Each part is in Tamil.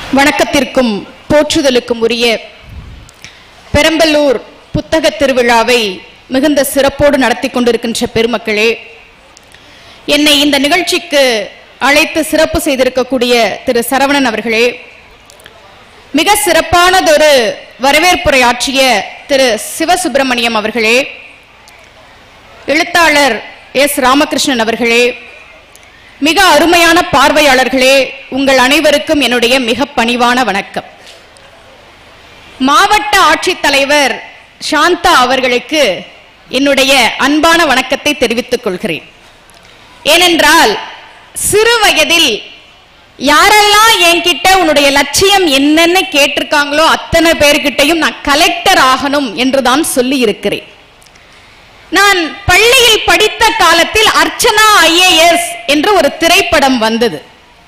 வணக்கத்திற்கும் போற்றுதலுக்கும் உரிய பெரம்பலூர் புத்தக திருவிழாவை மிகுந்த சிறப்போடு நடத்தி கொண்டிருக்கின்ற பெருமக்களே என்னை இந்த நிகழ்ச்சிக்கு அழைத்து சிறப்பு செய்திருக்கக்கூடிய திரு சரவணன் அவர்களே மிக சிறப்பானதொரு வரவேற்புரை ஆற்றிய திரு சிவசுப்பிரமணியம் அவர்களே எழுத்தாளர் எஸ் ராமகிருஷ்ணன் அவர்களே மிக அருமையான பார்வையாளர்களே உங்கள் அனைவருக்கும் என்னுடைய மிக பணிவான வணக்கம் மாவட்ட ஆட்சித்தலைவர் சாந்தா அவர்களுக்கு என்னுடைய அன்பான வணக்கத்தை தெரிவித்துக் கொள்கிறேன் ஏனென்றால் சிறு வயதில் யாரெல்லாம் என்கிட்ட உன்னுடைய லட்சியம் என்னன்னு கேட்டிருக்காங்களோ அத்தனை பேர்கிட்டையும் நான் கலெக்டர் ஆகணும் என்றுதான் சொல்லி இருக்கிறேன் நான் பள்ளியில் படித்த காலத்தில் அர்ச்சனா ஐஏஎஸ் என்று ஒரு திரைப்படம் வந்தது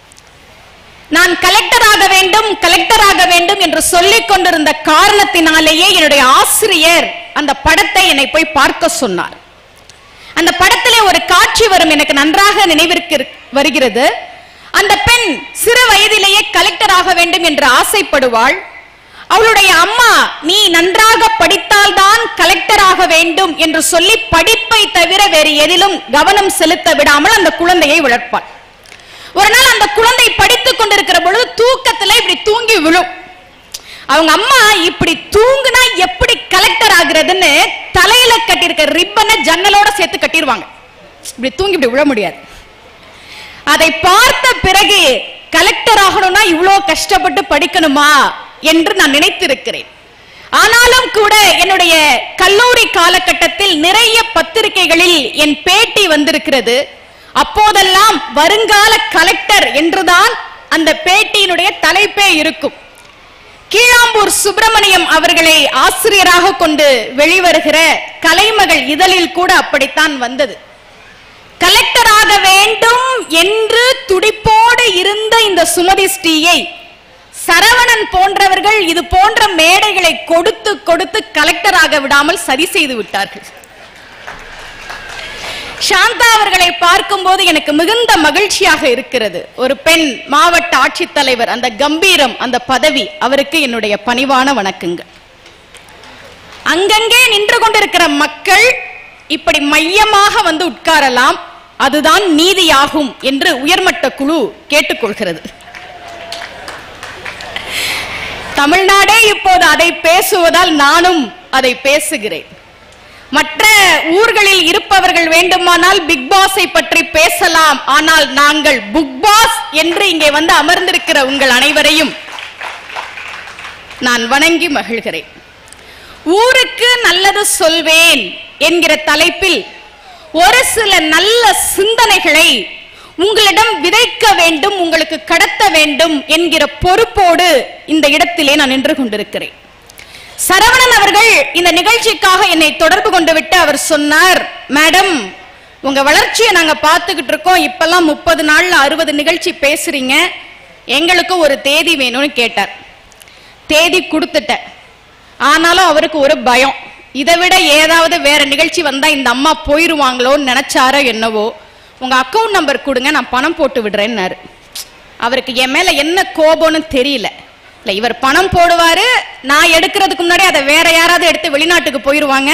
நான் கலெக்டர் ஆக வேண்டும் கலெக்டர் ஆக வேண்டும் என்று சொல்லிக் கொண்டிருந்த காரணத்தினாலேயே என்னுடைய ஆசிரியர் அந்த படத்தை என்னை போய் பார்க்க சொன்னார் அந்த படத்திலே ஒரு காட்சி வரும் எனக்கு நன்றாக நினைவிற்கு இரு- வருகிறது அந்த பெண் சிறு வயதிலேயே கலெக்டர் ஆக வேண்டும் என்று ஆசைப்படுவாள் அவளுடைய அம்மா நீ நன்றாக படித்தால்தான் கலெக்டர் ஆக வேண்டும் என்று சொல்லி படிப்பை தவிர வேறு எதிலும் கவனம் செலுத்த விடாமல் அந்த குழந்தையை வளர்ப்பாள் ஒரு நாள் அந்த குழந்தை படித்துக் கொண்டிருக்கிற பொழுது தூக்கத்துல இப்படி தூங்கி விழும் அவங்க அம்மா இப்படி தூங்குனா எப்படி கலெக்டர் ஆகுறதுன்னு தலையில கட்டியிருக்க ரிப்பனை ஜன்னலோட சேர்த்து கட்டிடுவாங்க இப்படி தூங்கி இப்படி விழ முடியாது அதை பார்த்த பிறகு கலெக்டர் ஆகணும்னா இவ்வளோ கஷ்டப்பட்டு படிக்கணுமா என்று நான் நினைத்திருக்கிறேன் ஆனாலும் கூட என்னுடைய கல்லூரி காலகட்டத்தில் நிறைய பத்திரிகைகளில் என் பேட்டி வந்திருக்கிறது அப்போதெல்லாம் வருங்கால கலெக்டர் என்றுதான் அந்த பேட்டியினுடைய தலைப்பே இருக்கும் கீழாம்பூர் சுப்பிரமணியம் அவர்களை ஆசிரியராக கொண்டு வெளிவருகிற கலைமகள் இதழில் கூட அப்படித்தான் வந்தது கலெக்டர் ஆக வேண்டும் என்று துடிப்போடு இருந்த இந்த சுமதி ஸ்ரீயை சரவணன் போன்றவர்கள் இது போன்ற மேடைகளை கொடுத்து கொடுத்து கலெக்டர் ஆக விடாமல் சரி செய்து விட்டார்கள் சாந்தா அவர்களை பார்க்கும்போது எனக்கு மிகுந்த மகிழ்ச்சியாக இருக்கிறது ஒரு பெண் மாவட்ட ஆட்சித்தலைவர் அந்த கம்பீரம் அந்த பதவி அவருக்கு என்னுடைய பணிவான வணக்கங்கள் அங்கங்கே நின்று கொண்டிருக்கிற மக்கள் இப்படி மையமாக வந்து உட்காரலாம் அதுதான் நீதியாகும் என்று உயர்மட்ட குழு கேட்டுக்கொள்கிறது தமிழ்நாடே இப்போது அதை பேசுவதால் நானும் அதை பேசுகிறேன் மற்ற ஊர்களில் இருப்பவர்கள் வேண்டுமானால் பிக் பாஸை பற்றி பேசலாம் ஆனால் நாங்கள் புக் பாஸ் என்று இங்கே வந்து அமர்ந்திருக்கிற உங்கள் அனைவரையும் நான் வணங்கி மகிழ்கிறேன் ஊருக்கு நல்லது சொல்வேன் என்கிற தலைப்பில் ஒரு சில நல்ல சிந்தனைகளை உங்களிடம் விதைக்க வேண்டும் உங்களுக்கு கடத்த வேண்டும் என்கிற பொறுப்போடு இந்த இடத்திலே நான் நின்று கொண்டிருக்கிறேன் சரவணன் அவர்கள் இந்த நிகழ்ச்சிக்காக என்னை தொடர்பு கொண்டு விட்டு அவர் சொன்னார் மேடம் உங்க வளர்ச்சியை நாங்க பார்த்துக்கிட்டு இருக்கோம் இப்பெல்லாம் முப்பது நாள்ல அறுபது நிகழ்ச்சி பேசுறீங்க எங்களுக்கும் ஒரு தேதி வேணும்னு கேட்டார் தேதி கொடுத்துட்டேன் ஆனாலும் அவருக்கு ஒரு பயம் இதை விட ஏதாவது வேற நிகழ்ச்சி வந்தா இந்த அம்மா போயிருவாங்களோன்னு நினைச்சாரோ என்னவோ உங்க அக்கவுண்ட் நம்பர் கொடுங்க நான் பணம் போட்டு விடுறேன்னாரு அவருக்கு என் மேல என்ன கோபம்னு தெரியல இல்ல இவர் பணம் போடுவாரு நான் எடுக்கிறதுக்கு முன்னாடி அதை வேற யாராவது எடுத்து வெளிநாட்டுக்கு போயிருவாங்க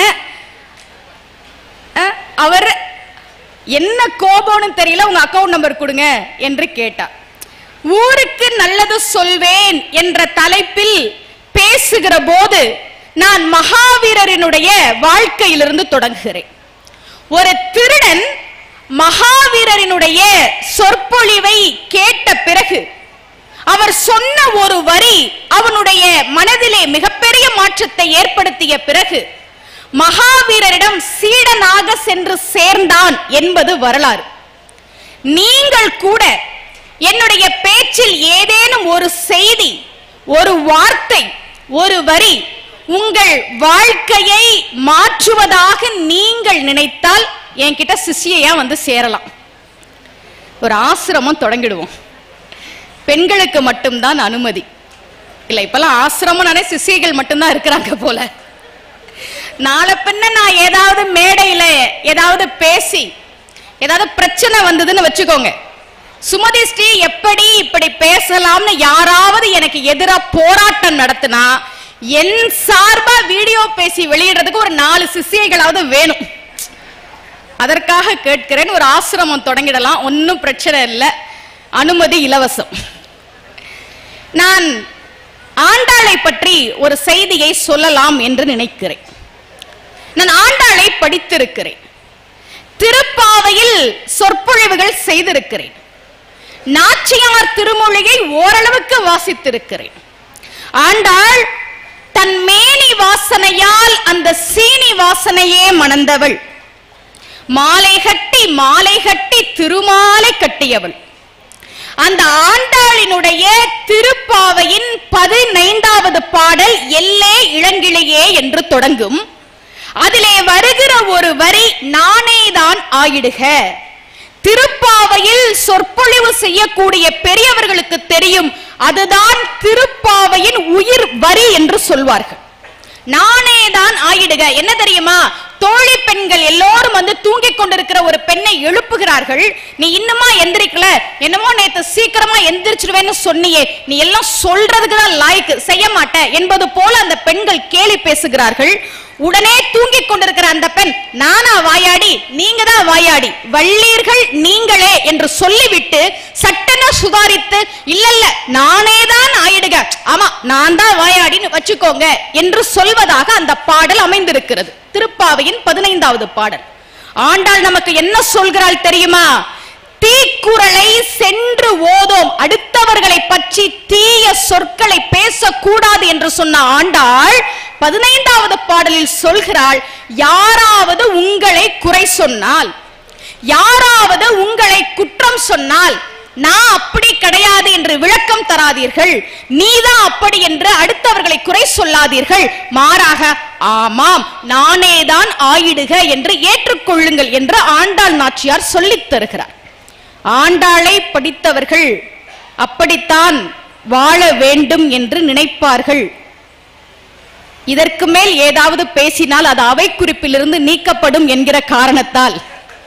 அஹ், அவர் என்ன கோபம்னு தெரியல உங்க அக்கவுண்ட் நம்பர் கொடுங்க என்று கேட்டார் ஊருக்கு நல்லது சொல்வேன் என்ற தலைப்பில் பேசுகிற போது நான் மகாவீரரினுடைய வாழ்க்கையிலிருந்து தொடங்குகிறேன் ஒரு திருடன் மகாவீரரினுடைய சொற்பொழிவை கேட்ட பிறகு அவர் சொன்ன ஒரு வரி அவனுடைய மனதிலே மிகப்பெரிய மாற்றத்தை ஏற்படுத்திய பிறகு மகாவீரரிடம் சீடனாக சென்று சேர்ந்தான் என்பது வரலாறு நீங்கள் கூட என்னுடைய பேச்சில் ஏதேனும் ஒரு செய்தி ஒரு வார்த்தை ஒரு வரி உங்கள் வாழ்க்கையை மாற்றுவதாக நீங்கள் நினைத்தால் என்கிட்ட சிஷ்யையா வந்து சேரலாம் ஒரு ஆசிரமம் தொடங்கிடுவோம் பெண்களுக்கு மட்டும்தான் அனுமதி இல்ல இப்பெல்லாம் ஆசிரமம்னாலே சிஷ்யைகள் மட்டும்தான் இருக்கிறாங்க போல நாளை பின்ன நான் ஏதாவது மேடையில ஏதாவது பேசி ஏதாவது பிரச்சனை வந்ததுன்னு வச்சுக்கோங்க சுமதி ஸ்ரீ எப்படி இப்படி பேசலாம்னு யாராவது எனக்கு எதிரா போராட்டம் நடத்தினா என் சார்பா வீடியோ பேசி வெளியிடுறதுக்கு ஒரு நாலு சிஷியைகளாவது வேணும் அதற்காக கேட்கிறேன் ஒரு ஆசிரமம் தொடங்கிடலாம் ஒன்றும் பிரச்சனை இல்லை அனுமதி இலவசம் நான் ஆண்டாளை பற்றி ஒரு செய்தியை சொல்லலாம் என்று நினைக்கிறேன் நான் ஆண்டாளை படித்திருக்கிறேன் திருப்பாவையில் சொற்பொழிவுகள் செய்திருக்கிறேன் நாச்சியார் திருமொழியை ஓரளவுக்கு வாசித்திருக்கிறேன் ஆண்டாள் தன் மேனி வாசனையால் அந்த சீனி வாசனையே மணந்தவள் மாலை கட்டி மாலை கட்டி திருமாலை கட்டியவள் அந்த ஆண்டாளினுடைய திருப்பாவையின் பதினைந்தாவது பாடல் எல்லே இளங்கிளையே என்று தொடங்கும் அதிலே வருகிற ஒரு வரி நானேதான் ஆயிடுக திருப்பாவையில் சொற்பொழிவு செய்யக்கூடிய பெரியவர்களுக்கு தெரியும் அதுதான் திருப்பாவையின் உயிர் வரி என்று சொல்வார்கள் நானே தான் ஆயிடுக என்ன தெரியுமா தோழி பெண்கள் எல்லோரும் வந்து தூங்கிக் கொண்டிருக்கிற ஒரு பெண்ணை எழுப்புகிறார்கள் நீ இன்னுமா எந்திரிக்கல என்னமோ நேத்து சீக்கிரமா எந்திரிச்சிருவேன்னு சொன்னியே நீ எல்லாம் சொல்றதுக்கு தான் லாய்க்கு செய்ய மாட்ட என்பது போல அந்த பெண்கள் கேலி பேசுகிறார்கள் உடனே தூங்கிக் கொண்டிருக்கிற அந்த பெண் நானா வாயாடி நீங்க தான் வாயாடி வள்ளீர்கள் நீங்களே என்று சொல்லிவிட்டு சட்டென சுதாரித்து இல்ல இல்ல நானே தான் ஆயிடுக ஆமா நான் தான் வாயாடின்னு வச்சுக்கோங்க என்று சொல்வதாக அந்த பாடல் அமைந்திருக்கிறது திருப்பாவையின் பதினைந்தாவது பாடல் ஆண்டாள் நமக்கு என்ன சொல்கிறாள் தெரியுமா தீக்குறளை சென்று ஓதோம் அடுத்தவர்களை பற்றி தீய சொற்களை பேசக்கூடாது என்று சொன்ன ஆண்டாள் பதினைந்தாவது பாடலில் சொல்கிறாள் யாராவது உங்களை குறை சொன்னால் யாராவது உங்களை குற்றம் சொன்னால் நான் அப்படி கிடையாது என்று விளக்கம் தராதீர்கள் நீதான் அப்படி என்று அடுத்தவர்களை குறை சொல்லாதீர்கள் மாறாக ஆமாம் நானேதான் ஆயிடுக என்று ஏற்றுக்கொள்ளுங்கள் என்று ஆண்டாள் நாச்சியார் சொல்லித் தருகிறார் ஆண்டாளை படித்தவர்கள் அப்படித்தான் வாழ வேண்டும் என்று நினைப்பார்கள் இதற்கு மேல் ஏதாவது பேசினால் அது அவை குறிப்பிலிருந்து நீக்கப்படும் என்கிற காரணத்தால்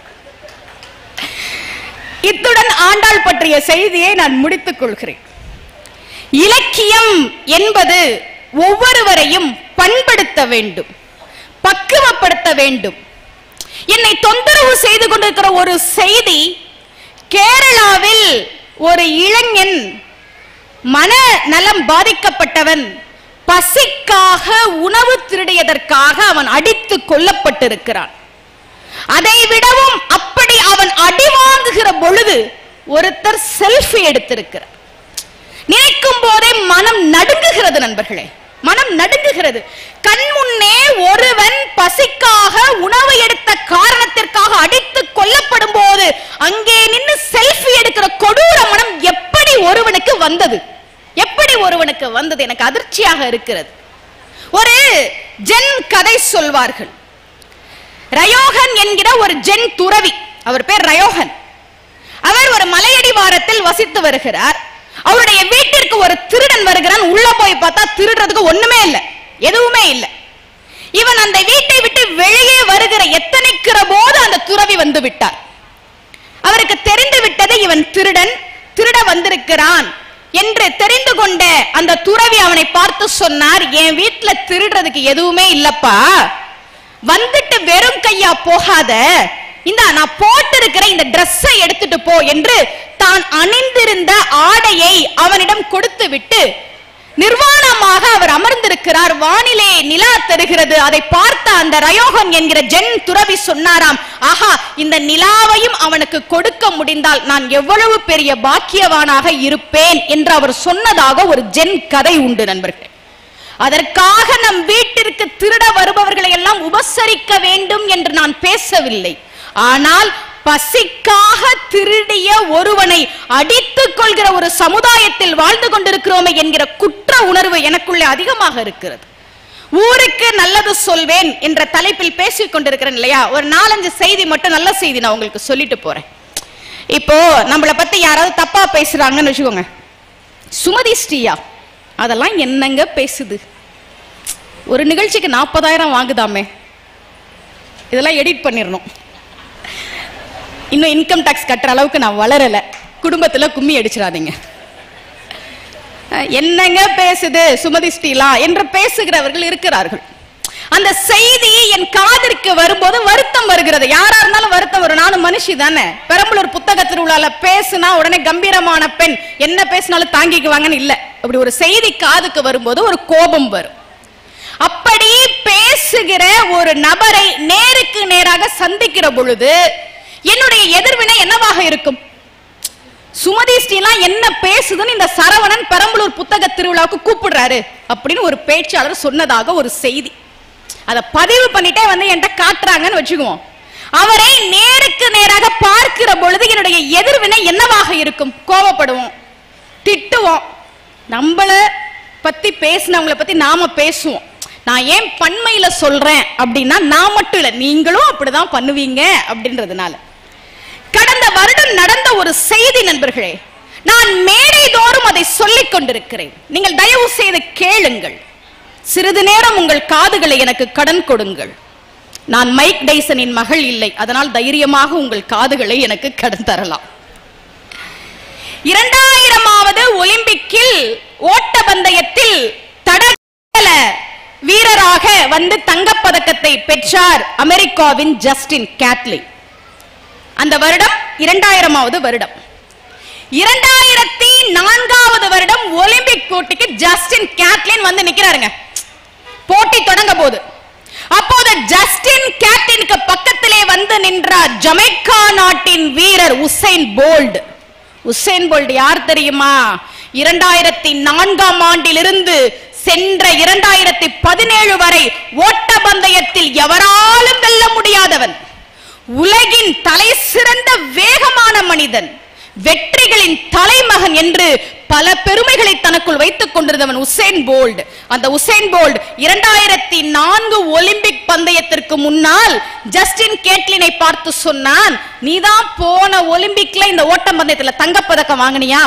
இத்துடன் ஆண்டாள் பற்றிய செய்தியை நான் முடித்துக் கொள்கிறேன் இலக்கியம் என்பது ஒவ்வொருவரையும் பண்படுத்த வேண்டும் பக்குவப்படுத்த வேண்டும் என்னை தொந்தரவு செய்து கொண்டிருக்கிற ஒரு செய்தி கேரளாவில் ஒரு இளைஞன் மன நலம் பாதிக்கப்பட்டவன் பசிக்காக உணவு திருடியதற்காக அவன் அடித்து கொல்லப்பட்டிருக்கிறான் அதை விடவும் அப்படி அவன் அடி வாங்குகிற பொழுது ஒருத்தர் செல்ஃபி எடுத்திருக்கிறார் நினைக்கும் போதே மனம் நடுங்குகிறது நண்பர்களே மனம் நடுங்குகிறது கண் முன்னே ஒருவன் பசிக்காக உணவு எடுத்த காரணத்திற்காக அடித்து கொல்லப்படும் போது அங்கே நின்று செல்ஃபி எடுக்கிற கொடூர மனம் எப்படி ஒருவனுக்கு வந்தது எப்படி ஒருவனுக்கு வந்தது எனக்கு அதிர்ச்சியாக இருக்கிறது ஒரு ஜென் கதை சொல்வார்கள் ரயோகன் என்கிற ஒரு ஜென் துறவி அவர் பேர் ரயோகன் அவர் ஒரு மலையடிவாரத்தில் வசித்து வருகிறார் அவருடைய வீட்டிற்கு ஒரு திருடன் வருகிறான் உள்ள போய் பார்த்தா திருடுறதுக்கு ஒண்ணுமே இல்லை எதுவுமே இல்லை இவன் அந்த வீட்டை விட்டு வெளியே வருகிற எத்தனைக்கிற போது அந்த துறவி வந்து விட்டார் அவருக்கு தெரிந்து விட்டது இவன் திருடன் திருட வந்திருக்கிறான் என்று தெரிந்து கொண்ட அந்த துறவி அவனை பார்த்து சொன்னார் என் வீட்டுல திருடுறதுக்கு எதுவுமே இல்லப்பா வந்துட்டு வெறும் கையா போகாத இந்த நான் போட்டிருக்கிற இந்த Dress-ஐ எடுத்துட்டு போ என்று தான் அணிந்திருந்த ஆடையை அவனிடம் கொடுத்து விட்டு நிர்வாணமாக அவர் அமர்ந்திருக்கிறார் வானிலே நிலா தருகிறது அதை பார்த்த அந்த ரயோகன் என்கிற ஜென் துறவி சொன்னாராம் ஆஹா இந்த நிலாவையும் அவனுக்கு கொடுக்க முடிந்தால் நான் எவ்வளவு பெரிய பாக்கியவானாக இருப்பேன் என்று அவர் சொன்னதாக ஒரு ஜென் கதை உண்டு நண்பர்களே அதற்காக நம் வீட்டிற்கு திருட வருபவர்களை எல்லாம் உபசரிக்க வேண்டும் என்று நான் பேசவில்லை ஆனால் பசிக்காக திருடிய ஒருவனை அடித்துக் கொள்கிற ஒரு சமுதாயத்தில் வாழ்ந்து கொண்டிருக்கிறோமே என்கிற குற்ற உணர்வு எனக்குள்ளே அதிகமாக இருக்கிறது ஊருக்கு நல்லது சொல்வேன் என்ற தலைப்பில் பேசிக் கொண்டிருக்கிறேன் இல்லையா ஒரு நாலஞ்சு செய்தி மட்டும் நல்ல செய்தி நான் உங்களுக்கு சொல்லிட்டு போறேன் இப்போ நம்மளை பத்தி யாராவது தப்பா பேசுறாங்கன்னு வச்சுக்கோங்க சுமதி ஸ்ரீயா அதெல்லாம் என்னங்க பேசுது ஒரு நிகழ்ச்சிக்கு நாற்பதாயிரம் வாங்குதாமே இதெல்லாம் எடிட் பண்ணிடணும் இன்னும் இன்கம் டாக்ஸ் கட்டுற அளவுக்கு நான் வளரல குடும்பத்துல கும்மி அடிச்சிடாதீங்க அஹ், என்னங்க பேசுது சுமதி ஸ்ரீலா என்று பேசுகிறவர்கள் இருக்கிறார்கள் அந்த செய்தி என் காதிற்கு வரும்போது வருத்தம் வருகிறது யாரா இருந்தாலும் வருத்தம் வரும் நானும் மனுஷி தானே பெரம்பலூர் புத்தக திருவிழால பேசுனா உடனே கம்பீரமான பெண் என்ன பேசினாலும் தாங்கிக்குவாங்கன்னு இல்ல அப்படி ஒரு செய்தி காதுக்கு வரும்போது ஒரு கோபம் வரும் அப்படி பேசுகிற ஒரு நபரை நேருக்கு நேராக சந்திக்கிற பொழுது என்னுடைய எதிர்வினை என்னவாக இருக்கும் சுமதி ஸ்ரீலாம் என்ன பேசுதுன்னு இந்த சரவணன் பெரம்பலூர் புத்தக திருவிழாவுக்கு கூப்பிடுறாரு அப்படின்னு ஒரு பேச்சாளர் சொன்னதாக ஒரு செய்தி அதை பதிவு பண்ணிட்டே வந்து என்கிட்ட காட்டுறாங்கன்னு வச்சுக்குவோம் அவரை நேருக்கு நேராக பார்க்கிற பொழுது என்னுடைய எதிர்வினை என்னவாக இருக்கும் கோபப்படுவோம் திட்டுவோம் நம்மள பத்தி பேசினவங்கள பத்தி நாம பேசுவோம் நான் ஏன் பண்மையில சொல்றேன் அப்படின்னா நான் மட்டும் இல்ல நீங்களும் அப்படிதான் பண்ணுவீங்க அப்படின்றதுனால கடந்த வருடம் நடந்த ஒரு செய்தி நண்பர்களே நான் மேடை தோறும் அதை சொல்லிக் கொண்டிருக்கிறேன் நீங்கள் தயவு செய்து கேளுங்கள் சிறிது நேரம் உங்கள் காதுகளை எனக்கு கடன் கொடுங்கள் நான் மைக் டைசனின் மகள் இல்லை அதனால் தைரியமாக உங்கள் காதுகளை எனக்கு கடன் தரலாம் இரண்டாயிரமாவது ஒலிம்பிக்கில் ஓட்டப்பந்தயத்தில் தடகள வீரராக வந்து தங்கப்பதக்கத்தை பெற்றார் அமெரிக்காவின் ஜஸ்டின் கேட்லி அந்த வருடம் இரண்டாயிரமாவது வருடம் இரண்டாயிரத்தி நான்காவது வருடம் ஒலிம்பிக் போட்டிக்கு ஜஸ்டின் கேட்லின் வந்து நிக்கிறாருங்க போட்டி தொடங்க போது அப்போது ஜஸ்டின் கேப்டனுக்கு பக்கத்திலே வந்து நின்றார் ஜமைக்கா நாட்டின் வீரர் உசைன் போல்ட் உசைன் போல்ட் யார் தெரியுமா இரண்டாயிரத்தி நான்காம் ஆண்டிலிருந்து சென்ற இரண்டாயிரத்தி பதினேழு வரை ஓட்டப்பந்தயத்தில் எவராலும் வெல்ல முடியாதவன் உலகின் தலை சிறந்த வேகமான மனிதன் வெற்றிகளின் தலைமகன் என்று பல பெருமைகளை தனக்குள் வைத்துக் கொண்டிருந்தவன் உசேன் போல்ட் அந்த உசேன் போல்ட் இரண்டாயிரத்தி நான்கு ஒலிம்பிக் பந்தயத்திற்கு முன்னால் ஜஸ்டின் கேட்லினை பார்த்து சொன்னான் நீதான் போன ஒலிம்பிக்ல இந்த ஓட்டம் பந்தயத்துல தங்கப்பதக்கம் வாங்கினியா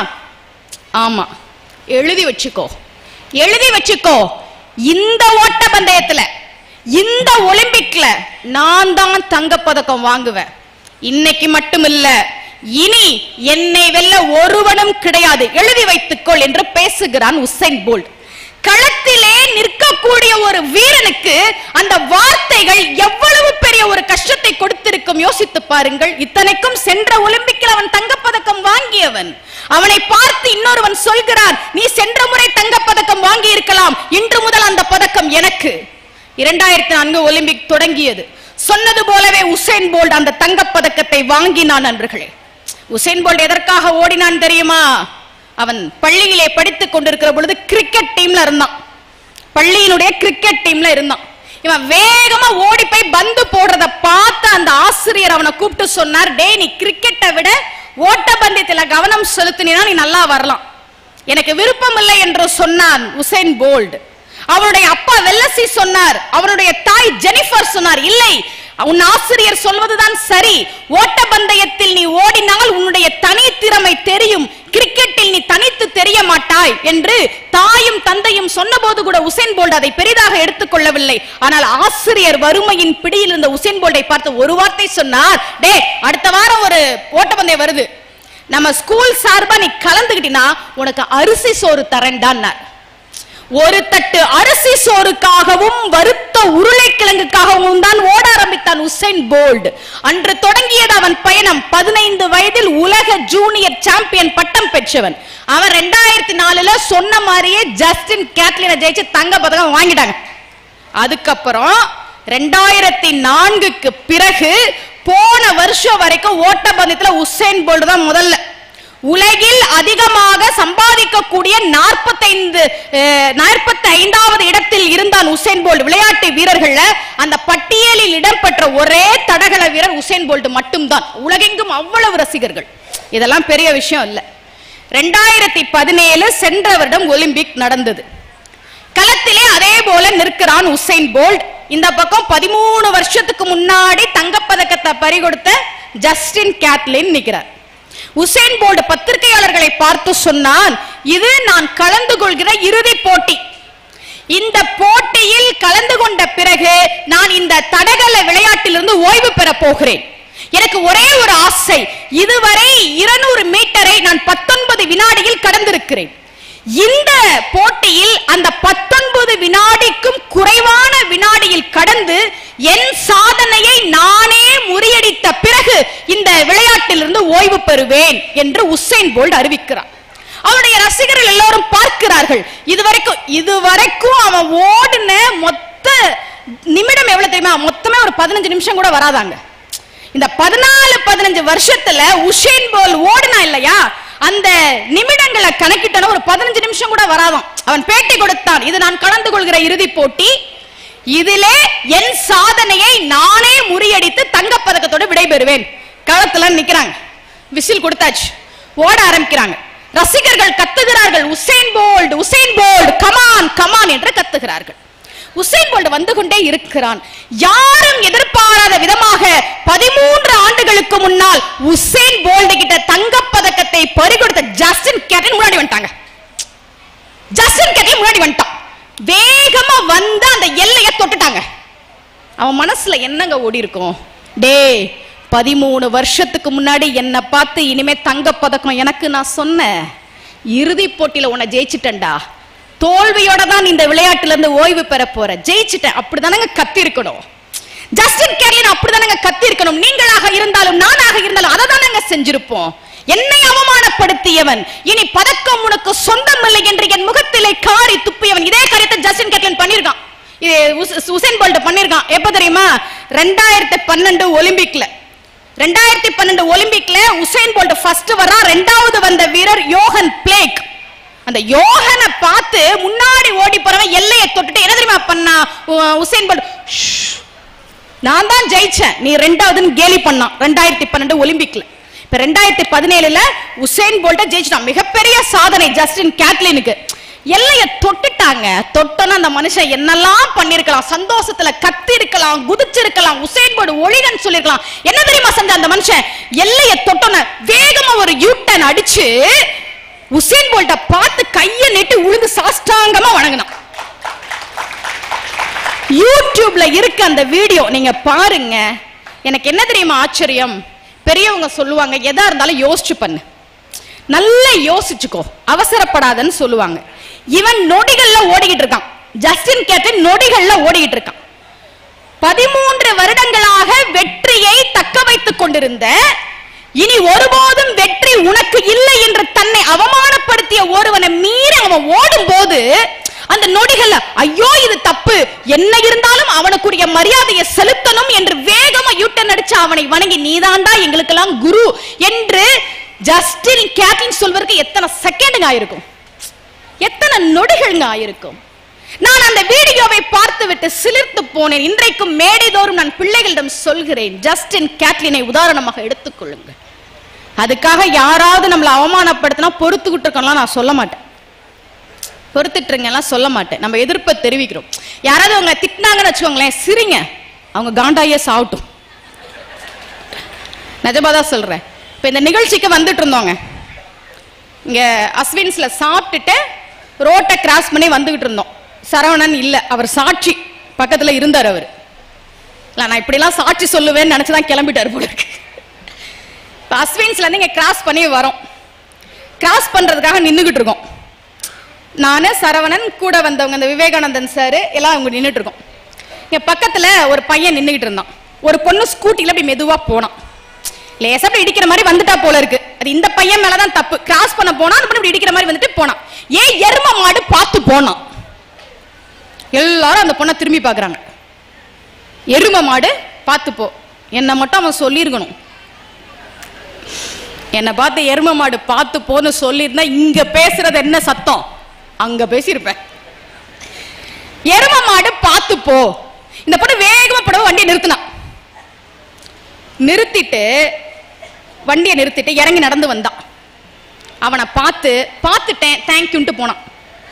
ஆமா எழுதி வச்சுக்கோ எழுதி வச்சுக்கோ இந்த ஓட்ட பந்தயத்துல இந்த ஒலிம்பிக்ல நான் தான் தங்கப்பதக்கம் வாங்குவேன் இன்னைக்கு மட்டும் இல்ல இனி என்னை வெல்ல ஒருவனும் கிடையாது எழுதி வைத்துக்கொள் என்று பேசுகிறான் உசைன் போல்ட் களத்திலே நிற்கக்கூடிய ஒரு வீரனுக்கு அந்த வார்த்தைகள் எவ்வளவு பெரிய ஒரு கஷ்டத்தை கொடுத்திருக்கும் யோசித்து பாருங்கள் இத்தனைக்கும் சென்ற ஒலிம்பிக்கில் அவன் தங்கப்பதக்கம் வாங்கியவன் அவனை பார்த்து இன்னொருவன் சொல்கிறான் நீ சென்ற முறை தங்கப்பதக்கம் வாங்கி இருக்கலாம் இன்று முதல் அந்த பதக்கம் எனக்கு இரண்டாயிரத்தி நான்கு ஒலிம்பிக் தொடங்கியது சொன்னது போலவே உசேன் போல்ட் அந்த தங்கப்பதக்கத்தை வாங்கினான் நண்பர்களே உசேன் போல்ட் எதற்காக ஓடினான் தெரியுமா அவன் பள்ளியிலே படித்துக் கொண்டிருக்கிற பொழுது கிரிக்கெட் டீம்ல இருந்தான் பள்ளியினுடைய கிரிக்கெட் டீம்ல இருந்தான் இவன் வேகமா ஓடி போய் பந்து போடுறத பார்த்து அந்த ஆசிரியர் அவனை கூப்பிட்டு சொன்னார் டேய் நீ கிரிக்கெட்டை விட ஓட்டப்பந்தயத்துல கவனம் செலுத்தினா நீ நல்லா வரலாம் எனக்கு விருப்பம் இல்லை என்று சொன்னான் உசேன் போல்ட் அவனுடைய அப்பா வெல்லசி சொன்னார் அவனுடைய தாய் ஜெனிஃபர் சொன்னார் இல்லை உன் ஆசிரியர் சொல்வதுதான் சரி ஓட்டப்பந்தயத்தில் நீ ஓடினால் உன்னுடைய தனி திறமை தெரியும் கிரிக்கெட்டில் நீ தனித்து தெரிய மாட்டாய் என்று தாயும் தந்தையும் சொன்னபோது கூட உசேன் போல்ட் அதை பெரிதாக எடுத்துக்கொள்ளவில்லை ஆனால் ஆசிரியர் வறுமையின் பிடியில் இருந்த உசேன் போல்டை பார்த்து ஒரு வார்த்தை சொன்னார் டே அடுத்த வாரம் ஒரு ஓட்டப்பந்தயம் வருது நம்ம ஸ்கூல் சார்பா நீ கலந்துக்கிட்டினா உனக்கு அரிசி சோறு தரேன்டான்னார் ஒரு தட்டு அரிசி சோறுக்காகவும் வறுத்த உருளைக்கிழங்குக்காகவும் தான் ஓட ஆரம்பித்தான் உசைன் போல்ட் அன்று தொடங்கியது அவன் பயணம் பதினைந்து வயதில் உலக ஜூனியர் சாம்பியன் பட்டம் பெற்றவன் அவன் ரெண்டாயிரத்தி நாலுல சொன்ன மாதிரியே ஜஸ்டின் கேட்லினை ஜெயிச்சு தங்க பதக்கம் வாங்கிட்டாங்க அதுக்கப்புறம் ரெண்டாயிரத்தி நான்குக்கு பிறகு போன வருஷம் வரைக்கும் ஓட்டப்பந்தயத்துல உசேன் போல்ட் தான் முதல்ல உலகில் அதிகமாக சம்பாதிக்கக்கூடிய நாற்பத்தைந்து நாற்பத்தி ஐந்தாவது இடத்தில் இருந்தான் உசேன் போல்ட் விளையாட்டு வீரர்கள்ல அந்த பட்டியலில் இடம்பெற்ற ஒரே தடகள வீரர் உசேன் போல்ட் மட்டும்தான் உலகெங்கும் அவ்வளவு ரசிகர்கள் இதெல்லாம் பெரிய விஷயம் இல்ல ரெண்டாயிரத்தி பதினேழு சென்ற வருடம் ஒலிம்பிக் நடந்தது களத்திலே அதே போல நிற்கிறான் உசைன் போல்ட் இந்த பக்கம் பதிமூணு வருஷத்துக்கு முன்னாடி தங்கப்பதக்கத்தை பறிகொடுத்த ஜஸ்டின் கேட்லின் நிக்கிறார் உசேன் போல்ட் பத்திரிகையாளர்களை பார்த்து சொன்னான் இது நான் கலந்து கொள்கிற இறுதி போட்டி இந்த போட்டியில் கலந்து கொண்ட பிறகு நான் இந்த தடகள விளையாட்டிலிருந்து ஓய்வு பெற போகிறேன் எனக்கு ஒரே ஒரு ஆசை இதுவரை இருநூறு மீட்டரை நான் பத்தொன்பது வினாடியில் கடந்திருக்கிறேன் இந்த போட்டியில் அந்த பத்தொன்பது வினாடிக்கும் குறைவான வினாடியில் கடந்து என் சாதனையை நானே முறியடித்த பிறகு இந்த விளையாட்டிலிருந்து ஓய்வு பெறுவேன் என்று உசைன் போல்ட் அறிவிக்கிறார் அவருடைய ரசிகர்கள் எல்லாரும் பார்க்கிறார்கள் இதுவரைக்கும் இதுவரைக்கும் அவன் ஓடின மொத்த நிமிடம் எவ்வளவு தெரியுமா மொத்தமே ஒரு பதினஞ்சு நிமிஷம் கூட வராதாங்க இந்த பதினாலு பதினஞ்சு வருஷத்துல உஷேன் போல் ஓடுனா இல்லையா அந்த நிமிடங்களை கணக்கிட்டன ஒரு பதினஞ்சு நிமிஷம் கூட வராதாம் அவன் பேட்டி கொடுத்தான் இது நான் கலந்து கொள்கிற இறுதி போட்டி இதிலே என் சாதனையை நானே முறியடித்து தங்கப்பதக்கத்தோடு விடைபெறுவேன் களத்துல நிக்கிறாங்க விசில் கொடுத்தாச்சு ஓட ஆரம்பிக்கிறாங்க ரசிகர்கள் கத்துகிறார்கள் Usain Bolt Usain Bolt come on come on என்று கத்துகிறார்கள் உசேன் போல்ட் வந்து கொண்டே இருக்கிறான் யாரும் எதிர்பாராத விதமாக பதிமூன்று ஆண்டுகளுக்கு முன்னால் உசேன் போல்ட் கிட்ட தங்கப்பதக்கத்தை பறிகொடுத்த ஜஸ்டின் கேட்டன் முன்னாடி வந்துட்டாங்க ஜஸ்டின் கேட்டன் முன்னாடி வந்துட்டான் வேகமா வந்து அந்த எல்லையை தொட்டுட்டாங்க அவன் மனசுல என்னங்க ஓடி இருக்கும் டேய் பதிமூணு வருஷத்துக்கு முன்னாடி என்னை பார்த்து இனிமே தங்க பதக்கம் எனக்கு நான் சொன்னேன் இறுதி போட்டியில உன்னை ஜெயிச்சிட்டேன்டா தோல்வியோட தான் இந்த விளையாட்டுல இருந்து ஓய்வு பெற போற ஜெயிச்சிட்டேன் அப்படிதானங்க கத்தி இருக்கணும் ஜஸ்டின் கேர்லின் அப்படிதானங்க கத்தி இருக்கணும் நீங்களாக இருந்தாலும் நானாக இருந்தாலும் அதை தானங்க செஞ்சிருப்போம் என்னை அவமானப்படுத்தியவன் இனி பதக்கம் உனக்கு சொந்தமில்லை என்று என் முகத்திலே காரி துப்பியவன் இதே காரியத்தை ஜஸ்டின் கேட்லின் பண்ணிருக்கான் இது உஸ்- உசேன் போல்ட் பண்ணிருக்கான் எப்ப தெரியுமா ரெண்டாயிரத்தி பன்னெண்டு ஒலிம்பிக்ல ரெண்டாயிரத்தி பன்னெண்டு ஒலிம்பிக்ல உசேன் போல்ட் ஃபர்ஸ்ட் வரா ரெண்டாவது வந்த வீரர் யோகன் பிளேக் அந்த யோகனை பார்த்து முன்னாடி ஓடி போறவன் எல்லையை தொட்டுட்டு என்ன தெரியுமா பண்ணா உ- உசேன் போல்ட் "ஷ், நான் தான் ஜெயிச்சேன் நீ ரெண்டாவதுன்னு கேலி பண்ணான் ரெண்டாயிரத்தி பன்னெண்டு ஒலிம்பிக்ல இப்ப ரெண்டாயிரத்தி பதினேழுல உசேன் போல்ட்ட ஜெயிச்சிட்டான் மிகப்பெரிய சாதனை ஜஸ்டின் கேட்லினுக்கு எல்லைய தொட்டுட்டாங்க தொட்டோன்னா அந்த மனுஷன் என்னெல்லாம் பண்ணிருக்கலாம் சந்தோஷத்துல கத்தி இருக்கலாம் குதிச்சிருக்கலாம் உசேன் போல்ட் ஒழிகன்னு சொல்லிருக்கலாம் என்ன தெரியுமா செஞ்ச அந்த மனுஷன் எல்லைய தொட்டோன்னு வேகமா ஒரு யூட்டன் அடிச்சு உசேன் போல்ட்ட பார்த்து கையை நெட்டு உழுந்து சாஷ்டாங்கமா வணங்கினான் யூடியூப்ல இருக்கு அந்த வீடியோ நீங்க பாருங்க எனக்கு என்ன தெரியுமா ஆச்சரியம் பெரியவங்க சொல்லுவாங்க எதா இருந்தாலும் யோசிச்சு பண்ணு நல்லா யோசிச்சுக்கோ அவசரப்படாதன்னு சொல்லுவாங்க இவன் நொடிகள்ல ஓடிக்கிட்டு இருக்கான் ஜஸ்டின் கேட்டன் நொடிகள்ல ஓடிக்கிட்டு இருக்கான் பதிமூன்று வருடங்களாக வெற்றியை தக்க வைத்துக் கொண்டிருந்த இனி ஒருபோதும் வெற்றி உனக்கு இல்லை என்று தன்னை அவமானப்படுத்திய ஒருவனை மீறி அவன் ஓடும் போது அந்த நொடிகள்ல ஐயோ இது தப்பு என்ன இருந்தாலும் அவனுக்குரிய மரியாதையை செலுத்தணும் என்று வேகமா யூட்டன் அடிச்சு அவனை வணங்கி நீதாண்டா எங்களுக்கெல்லாம் குரு என்று ஜஸ்டின் கேட்டின் சொல்வதற்கு எத்தனை செகண்டுங்க ஆயிருக்கும் எத்தனை நொடிகள்ங்க ஆயிருக்கும் நான் அந்த வீடியோவை பார்த்துவிட்டு சிலிர்த்து போனேன் இன்றைக்கும் மேடைதோறும் நான் பிள்ளைகளிடம் சொல்கிறேன் ஜஸ்டின் கேட்லினை உதாரணமாக எடுத்துக்கொள்ளுங்கள் அதுக்காக யாராவது நம்மளை அவமானப்படுத்தினா பொறுத்துக்கிட்டு இருக்கோம்லாம் நான் சொல்ல மாட்டேன் பொறுத்துட்டுருங்கலாம் சொல்ல மாட்டேன் நம்ம எதிர்ப்பை தெரிவிக்கிறோம் யாராவது உங்களை திட்டினாங்கன்னு வச்சுக்கோங்களேன் சிரிங்க அவங்க காண்டாயே சாவட்டும் நிஜமா தான் சொல்றேன் இப்போ இந்த நிகழ்ச்சிக்கு வந்துட்டு இருந்தோங்க இங்க அஸ்வின்ஸ்ல சாப்பிட்டுட்டு ரோட்டை கிராஸ் பண்ணி வந்துகிட்டு இருந்தோம் சரவணன் இல்ல அவர் சாட்சி பக்கத்துல இருந்தார் அவர் இல்ல நான் இப்படிலாம் சாட்சி சொல்லுவேன்னு நினைச்சுதான் கிளம்பிட்டாரு போல இருக்கு இப்போ அஸ்வின்ஸ்ல இருந்து இங்க கிராஸ் பண்ணி வரோம் கிராஸ் பண்றதுக்காக நின்னுகிட்டு இருக்கோம் நானு சரவணன் கூட வந்தவங்க இந்த விவேகானந்தன் சார் எல்லாம் அவங்க நின்னுட்டு இருக்கோம் இங்க பக்கத்துல ஒரு பையன் நின்னுகிட்டு இருந்தான் ஒரு பொண்ணு ஸ்கூட்டில அப்படி மெதுவா போனான் லேசா அப்படி இடிக்கிற மாதிரி வந்துட்டா போல இருக்கு அது இந்த பையன் மேலதான் தப்பு கிராஸ் பண்ண போனா அந்த பொண்ணு இப்படி இடிக்கிற மாதிரி வந்துட்டு போனான் ஏன் எரும மாடு பார்த்து போனான் எல்லாரும் அந்த பொண்ணை திரும்பி பார்க்கறாங்க எரும மாடு பார்த்து போ என்னை மட்டும் அவன் சொல்லியிருக்கணும் என்னை பார்த்து எரும மாடு பார்த்து போன்னு சொல்லியிருந்தா இங்க பேசுறது என்ன சத்தம் அங்க பேசியிருப்பேன் எரும மாடு பார்த்து போ இந்த பொண்ணு வேகமா படவை வண்டியை நிறுத்தினான் நிறுத்திட்டு வண்டியை நிறுத்திட்டு இறங்கி நடந்து வந்தான் அவனை பார்த்து பார்த்துட்டேன் தேங்க்யூன்ட்டு போனான்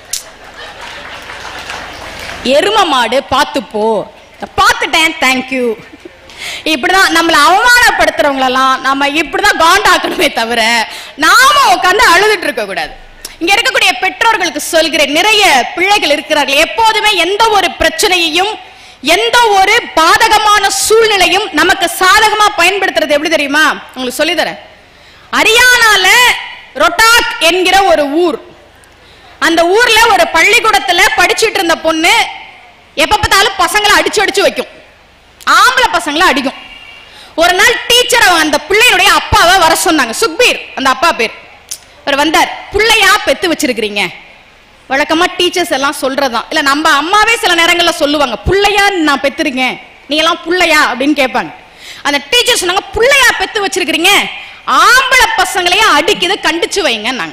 எரும மாடு பார்த்து போ பார்த்துட்டேன் தேங்க்யூ இப்படிதான் நம்மளை அவமானப்படுத்துறவங்களெல்லாம் நம்ம இப்படிதான் காண்டாக்கணுமே தவிர நாம உட்காந்து அழுதுட்டு இருக்க கூடாது இங்க இருக்கக்கூடிய பெற்றோர்களுக்கு சொல்கிறேன் நிறைய பிள்ளைகள் இருக்கிறார்கள் எப்போதுமே எந்த ஒரு பிரச்சனையையும் எந்த ஒரு பாதகமான சூழ்நிலையும் நமக்கு சாதகமா பயன்படுத்துறது எப்படி தெரியுமா உங்களுக்கு சொல்லித்தரேன் ஹரியானால ரொட்டாக் என்கிற ஒரு ஊர் அந்த ஊர்ல ஒரு பள்ளிக்கூடத்துல படிச்சிட்டு இருந்த பொண்ணு எப்ப பார்த்தாலும் பசங்களை அடிச்சு அடிச்சு வைக்கும் ஆம்பளை பசங்களை அடிக்கும் ஒரு நாள் டீச்சர் அந்த பிள்ளையுடைய அப்பாவை வர சொன்னாங்க சுக்பீர் அந்த அப்பா பேர் அவர் வந்தார் பிள்ளையா பெத்து வச்சிருக்கிறீங்க வழக்கமா டீச்சர்ஸ் எல்லாம் சொல்றதுதான் இல்ல நம்ம அம்மாவே சில நேரங்கள்ல சொல்லுவாங்க புள்ளையா நான் பெத்திருக்கேன் நீ எல்லாம் புள்ளையா அப்படின்னு கேட்பாங்க அந்த டீச்சர் சொன்னாங்க புள்ளையா பெத்து வச்சிருக்கிறீங்க ஆம்பளை பசங்களையே அடிக்குது கண்டிச்சு வைங்க நாங்க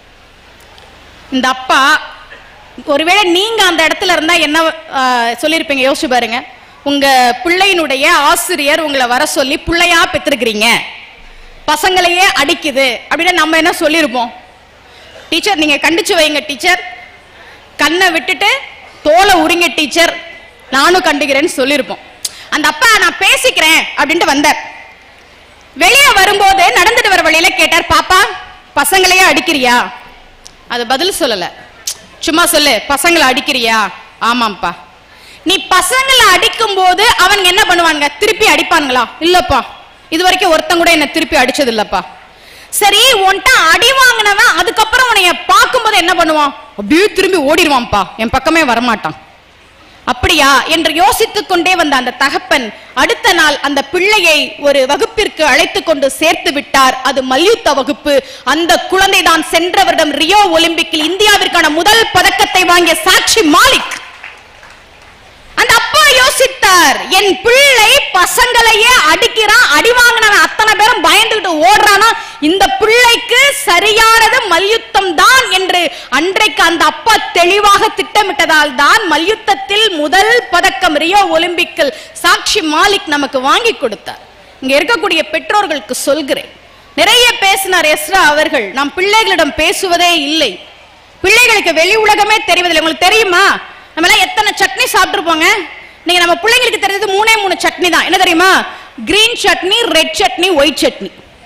இந்த அப்பா ஒருவேளை நீங்க அந்த இடத்துல இருந்தா என்ன ஆஹ், சொல்லியிருப்பீங்க யோசிச்சு பாருங்க உங்க பிள்ளையினுடைய ஆசிரியர் உங்களை வர சொல்லி பிள்ளையா பெற்றிருக்கிறீங்க பசங்களையே அடிக்குது அப்படின்னு நம்ம என்ன சொல்லியிருப்போம் டீச்சர் நீங்க கண்டிச்சு வைங்க டீச்சர் கண்ணை விட்டுட்டு தோலை உரிங்க டீச்சர் நானும் கண்டிக்கிறேன்னு சொல்லியிருப்போம் அந்த அப்பா நான் பேசிக்கிறேன் அப்படின்ட்டு வந்தார் வெளியே வரும்போது நடந்துட்டு வர வழியில கேட்டார் பாப்பா பசங்களையே அடிக்கிறியா அது பதில் சொல்லல சும்மா சொல்லு பசங்களை அடிக்கிறியா ஆமாம்ப்பா நீ பசங்களை அடிக்கும் போது அவனுங்க என்ன பண்ணுவாங்க திருப்பி அடிப்பானுங்களா இல்லப்பா இது வரைக்கும் ஒருத்தன் கூட என்ன திருப்பி அடிச்சது இல்லப்பா சரி உன்கிட்ட அடி வாங்கினவன் அதுக்கப்புறம் உன்னைய பார்க்கும்போது என்ன பண்ணுவான் அப்படியே திரும்பி ஓடிடுவான்ப்பா என் பக்கமே வரமாட்டான் அப்படியா என்று யோசித்துக் கொண்டே வந்த அந்த தகப்பன் அடுத்த நாள் அந்த பிள்ளையை ஒரு வகுப்பிற்கு அழைத்து கொண்டு சேர்த்து விட்டார் அது மல்யுத்த வகுப்பு அந்த குழந்தை தான் சென்ற வருடம் ரியோ ஒலிம்பிக்கில் இந்தியாவிற்கான முதல் பதக்கத்தை வாங்கிய சாட்சி மாலிக் அந்த அப்பா யோசித்தார் என் பிள்ளை பசங்களையே அடிக்கிறான் அடி வாங்கினவன் அத்தனை பேரும் பயந்துகிட்டு ஓடுறானா இந்த பிள்ளைக்கு சரியானது மல்யுத்தம் தான் என்று அன்றைக்கு அந்த அப்பா தெளிவாக திட்டமிட்டதால் தான் மல்யுத்தத்தில் முதல் பதக்கம் ரியோ ஒலிம்பிக்கில் சாட்சி மாலிக் நமக்கு வாங்கி கொடுத்தார் இங்க இருக்கக்கூடிய பெற்றோர்களுக்கு சொல்கிறேன் நிறைய பேசினார் எஸ்ரா அவர்கள் நாம் பிள்ளைகளிடம் பேசுவதே இல்லை பிள்ளைகளுக்கு வெளி உலகமே தெரிவதில்லை உங்களுக்கு தெரியுமா நம்ம எல்லாம் எத்தனை சட்னி சாப்பிட்டுருப்போங்க நீங்க நம்ம பிள்ளைங்களுக்கு தெரிஞ்சது மூணே மூணு சட்னி தான் என்ன தெரியுமா green chutney red chutney white chutney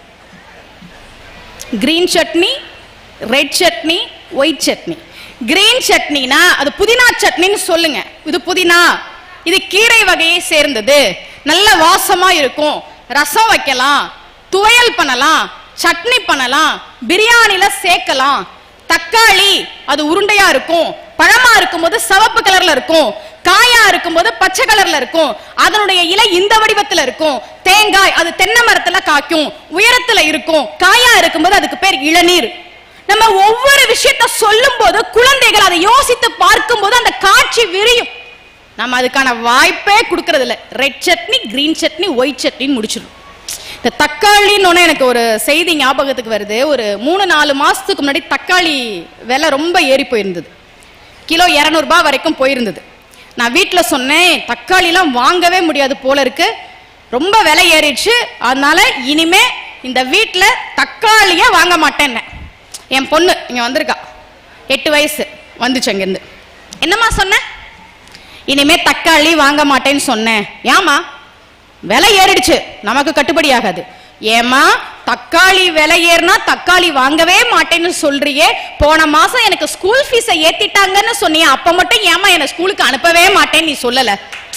green chutney red chutney white chutney green சட்னினா அது புதினா சட்னின்னு சொல்லுங்க இது புதினா இது கீரை வகையை சேர்ந்தது நல்ல வாசமா இருக்கும் ரசம் வைக்கலாம் துவையல் பண்ணலாம் சட்னி பண்ணலாம் பிரியாணில சேர்க்கலாம் தக்காளி அது உருண்டையா இருக்கும் பழமா இருக்கும்போது சிவப்பு கலர்ல இருக்கும் காயா இருக்கும்போது பச்சை கலர்ல இருக்கும் அதனுடைய இலை இந்த வடிவத்துல இருக்கும் தேங்காய் அது தென்னை மரத்துல காய்க்கும் உயரத்துல இருக்கும் காயா இருக்கும்போது அதுக்கு பேர் இளநீர் நம்ம ஒவ்வொரு விஷயத்த சொல்லும் போது குழந்தைகள் அதை யோசித்து பார்க்கும்போது அந்த காட்சி விரியும் நம்ம அதுக்கான வாய்ப்பே கொடுக்கறது இல்ல red chutney green chutney white சட்னின்னு முடிச்சிடும் இந்த தக்காளின்னு ஒண்ணு எனக்கு ஒரு செய்தி ஞாபகத்துக்கு வருது ஒரு மூணு நாலு மாசத்துக்கு முன்னாடி தக்காளி விலை ரொம்ப ஏறி போயிருந்தது கிலோ இரநூறுபா வரைக்கும் போயிருந்தது நான் வீட்டில் சொன்னேன் தக்காளிலாம் வாங்கவே முடியாது போல இருக்கு ரொம்ப விலை ஏறிடுச்சு அதனால இனிமே இந்த வீட்டில் தக்காளியே வாங்க மாட்டேன்னு என் பொண்ணு இங்க வந்திருக்கா எட்டு வயசு வந்துச்சு அங்கேருந்து என்னம்மா சொன்ன இனிமே தக்காளி வாங்க மாட்டேன்னு சொன்னேன் ஏமா விலை ஏறிடுச்சு நமக்கு கட்டுப்படி ஆகாது ஏமா தக்காளி விலை ஏறினா தக்காளி வாங்கவே மாட்டேன்னு சொல்றியே போன மாசம் எனக்கு ஸ்கூல் ஃபீஸை ஏத்திட்டாங்கன்னு சொன்னியே அப்ப மட்டும் ஏமா என்ன ஸ்கூலுக்கு அனுப்பவே மாட்டேன்னு நீ சொல்லல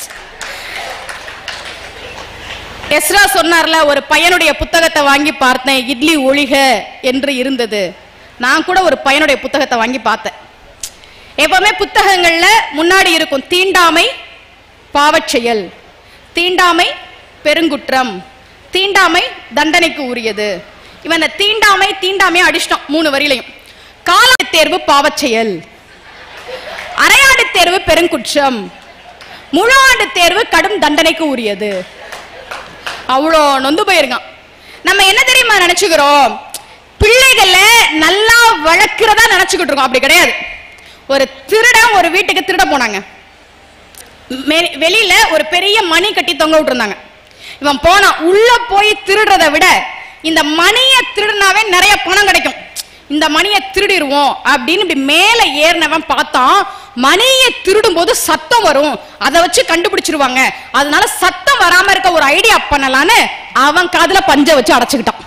எஸ்ரா சொன்னார்ல ஒரு பையனுடைய புத்தகத்தை வாங்கி பார்த்தேன் இட்லி ஒழிக என்று இருந்தது நான் கூட ஒரு பையனுடைய புத்தகத்தை வாங்கி பார்த்தேன் எப்பவுமே புத்தகங்கள்ல முன்னாடி இருக்கும் தீண்டாமை பாவச்செயல் தீண்டாமை பெருங்குற்றம் தீண்டாமை தண்டனைக்கு உரியது இவன் இந்த தீண்டாமை தீண்டாமை அடிச்சிட்டான் மூணு வரியிலையும் காலாண்டு தேர்வு பாவச்செயல் அரையாண்டு தேர்வு பெருங்குற்றம் முழு ஆண்டு தேர்வு கடும் தண்டனைக்கு உரியது அவ்வளோ நொந்து போயிருக்கான் நம்ம என்ன தெரியுமா நினைச்சுக்கிறோம் பிள்ளைகளை நல்லா வளர்க்கிறதா நினைச்சுக்கிட்டு இருக்கோம் அப்படி கிடையாது ஒரு திருடன் ஒரு வீட்டுக்கு திருட போனாங்க மெ- வெளியில ஒரு பெரிய மணி கட்டி தொங்க விட்டுருந்தாங்க இவன் போனான் உள்ள போய் திருடுறதை விட இந்த மணியை திருடினாவே நிறைய பணம் கிடைக்கும் இந்த மணியை திருடிடுவோம் அப்படின்னு இப்படி மேல ஏறினவன் பார்த்தான் மணியை திருடும் போது சத்தம் வரும் அதை வச்சு கண்டுபிடிச்சிருவாங்க அதனால சத்தம் வராம இருக்க ஒரு ஐடியா பண்ணலான்னு அவன் காதுல பஞ்ச வச்சு அடைச்சுக்கிட்டான்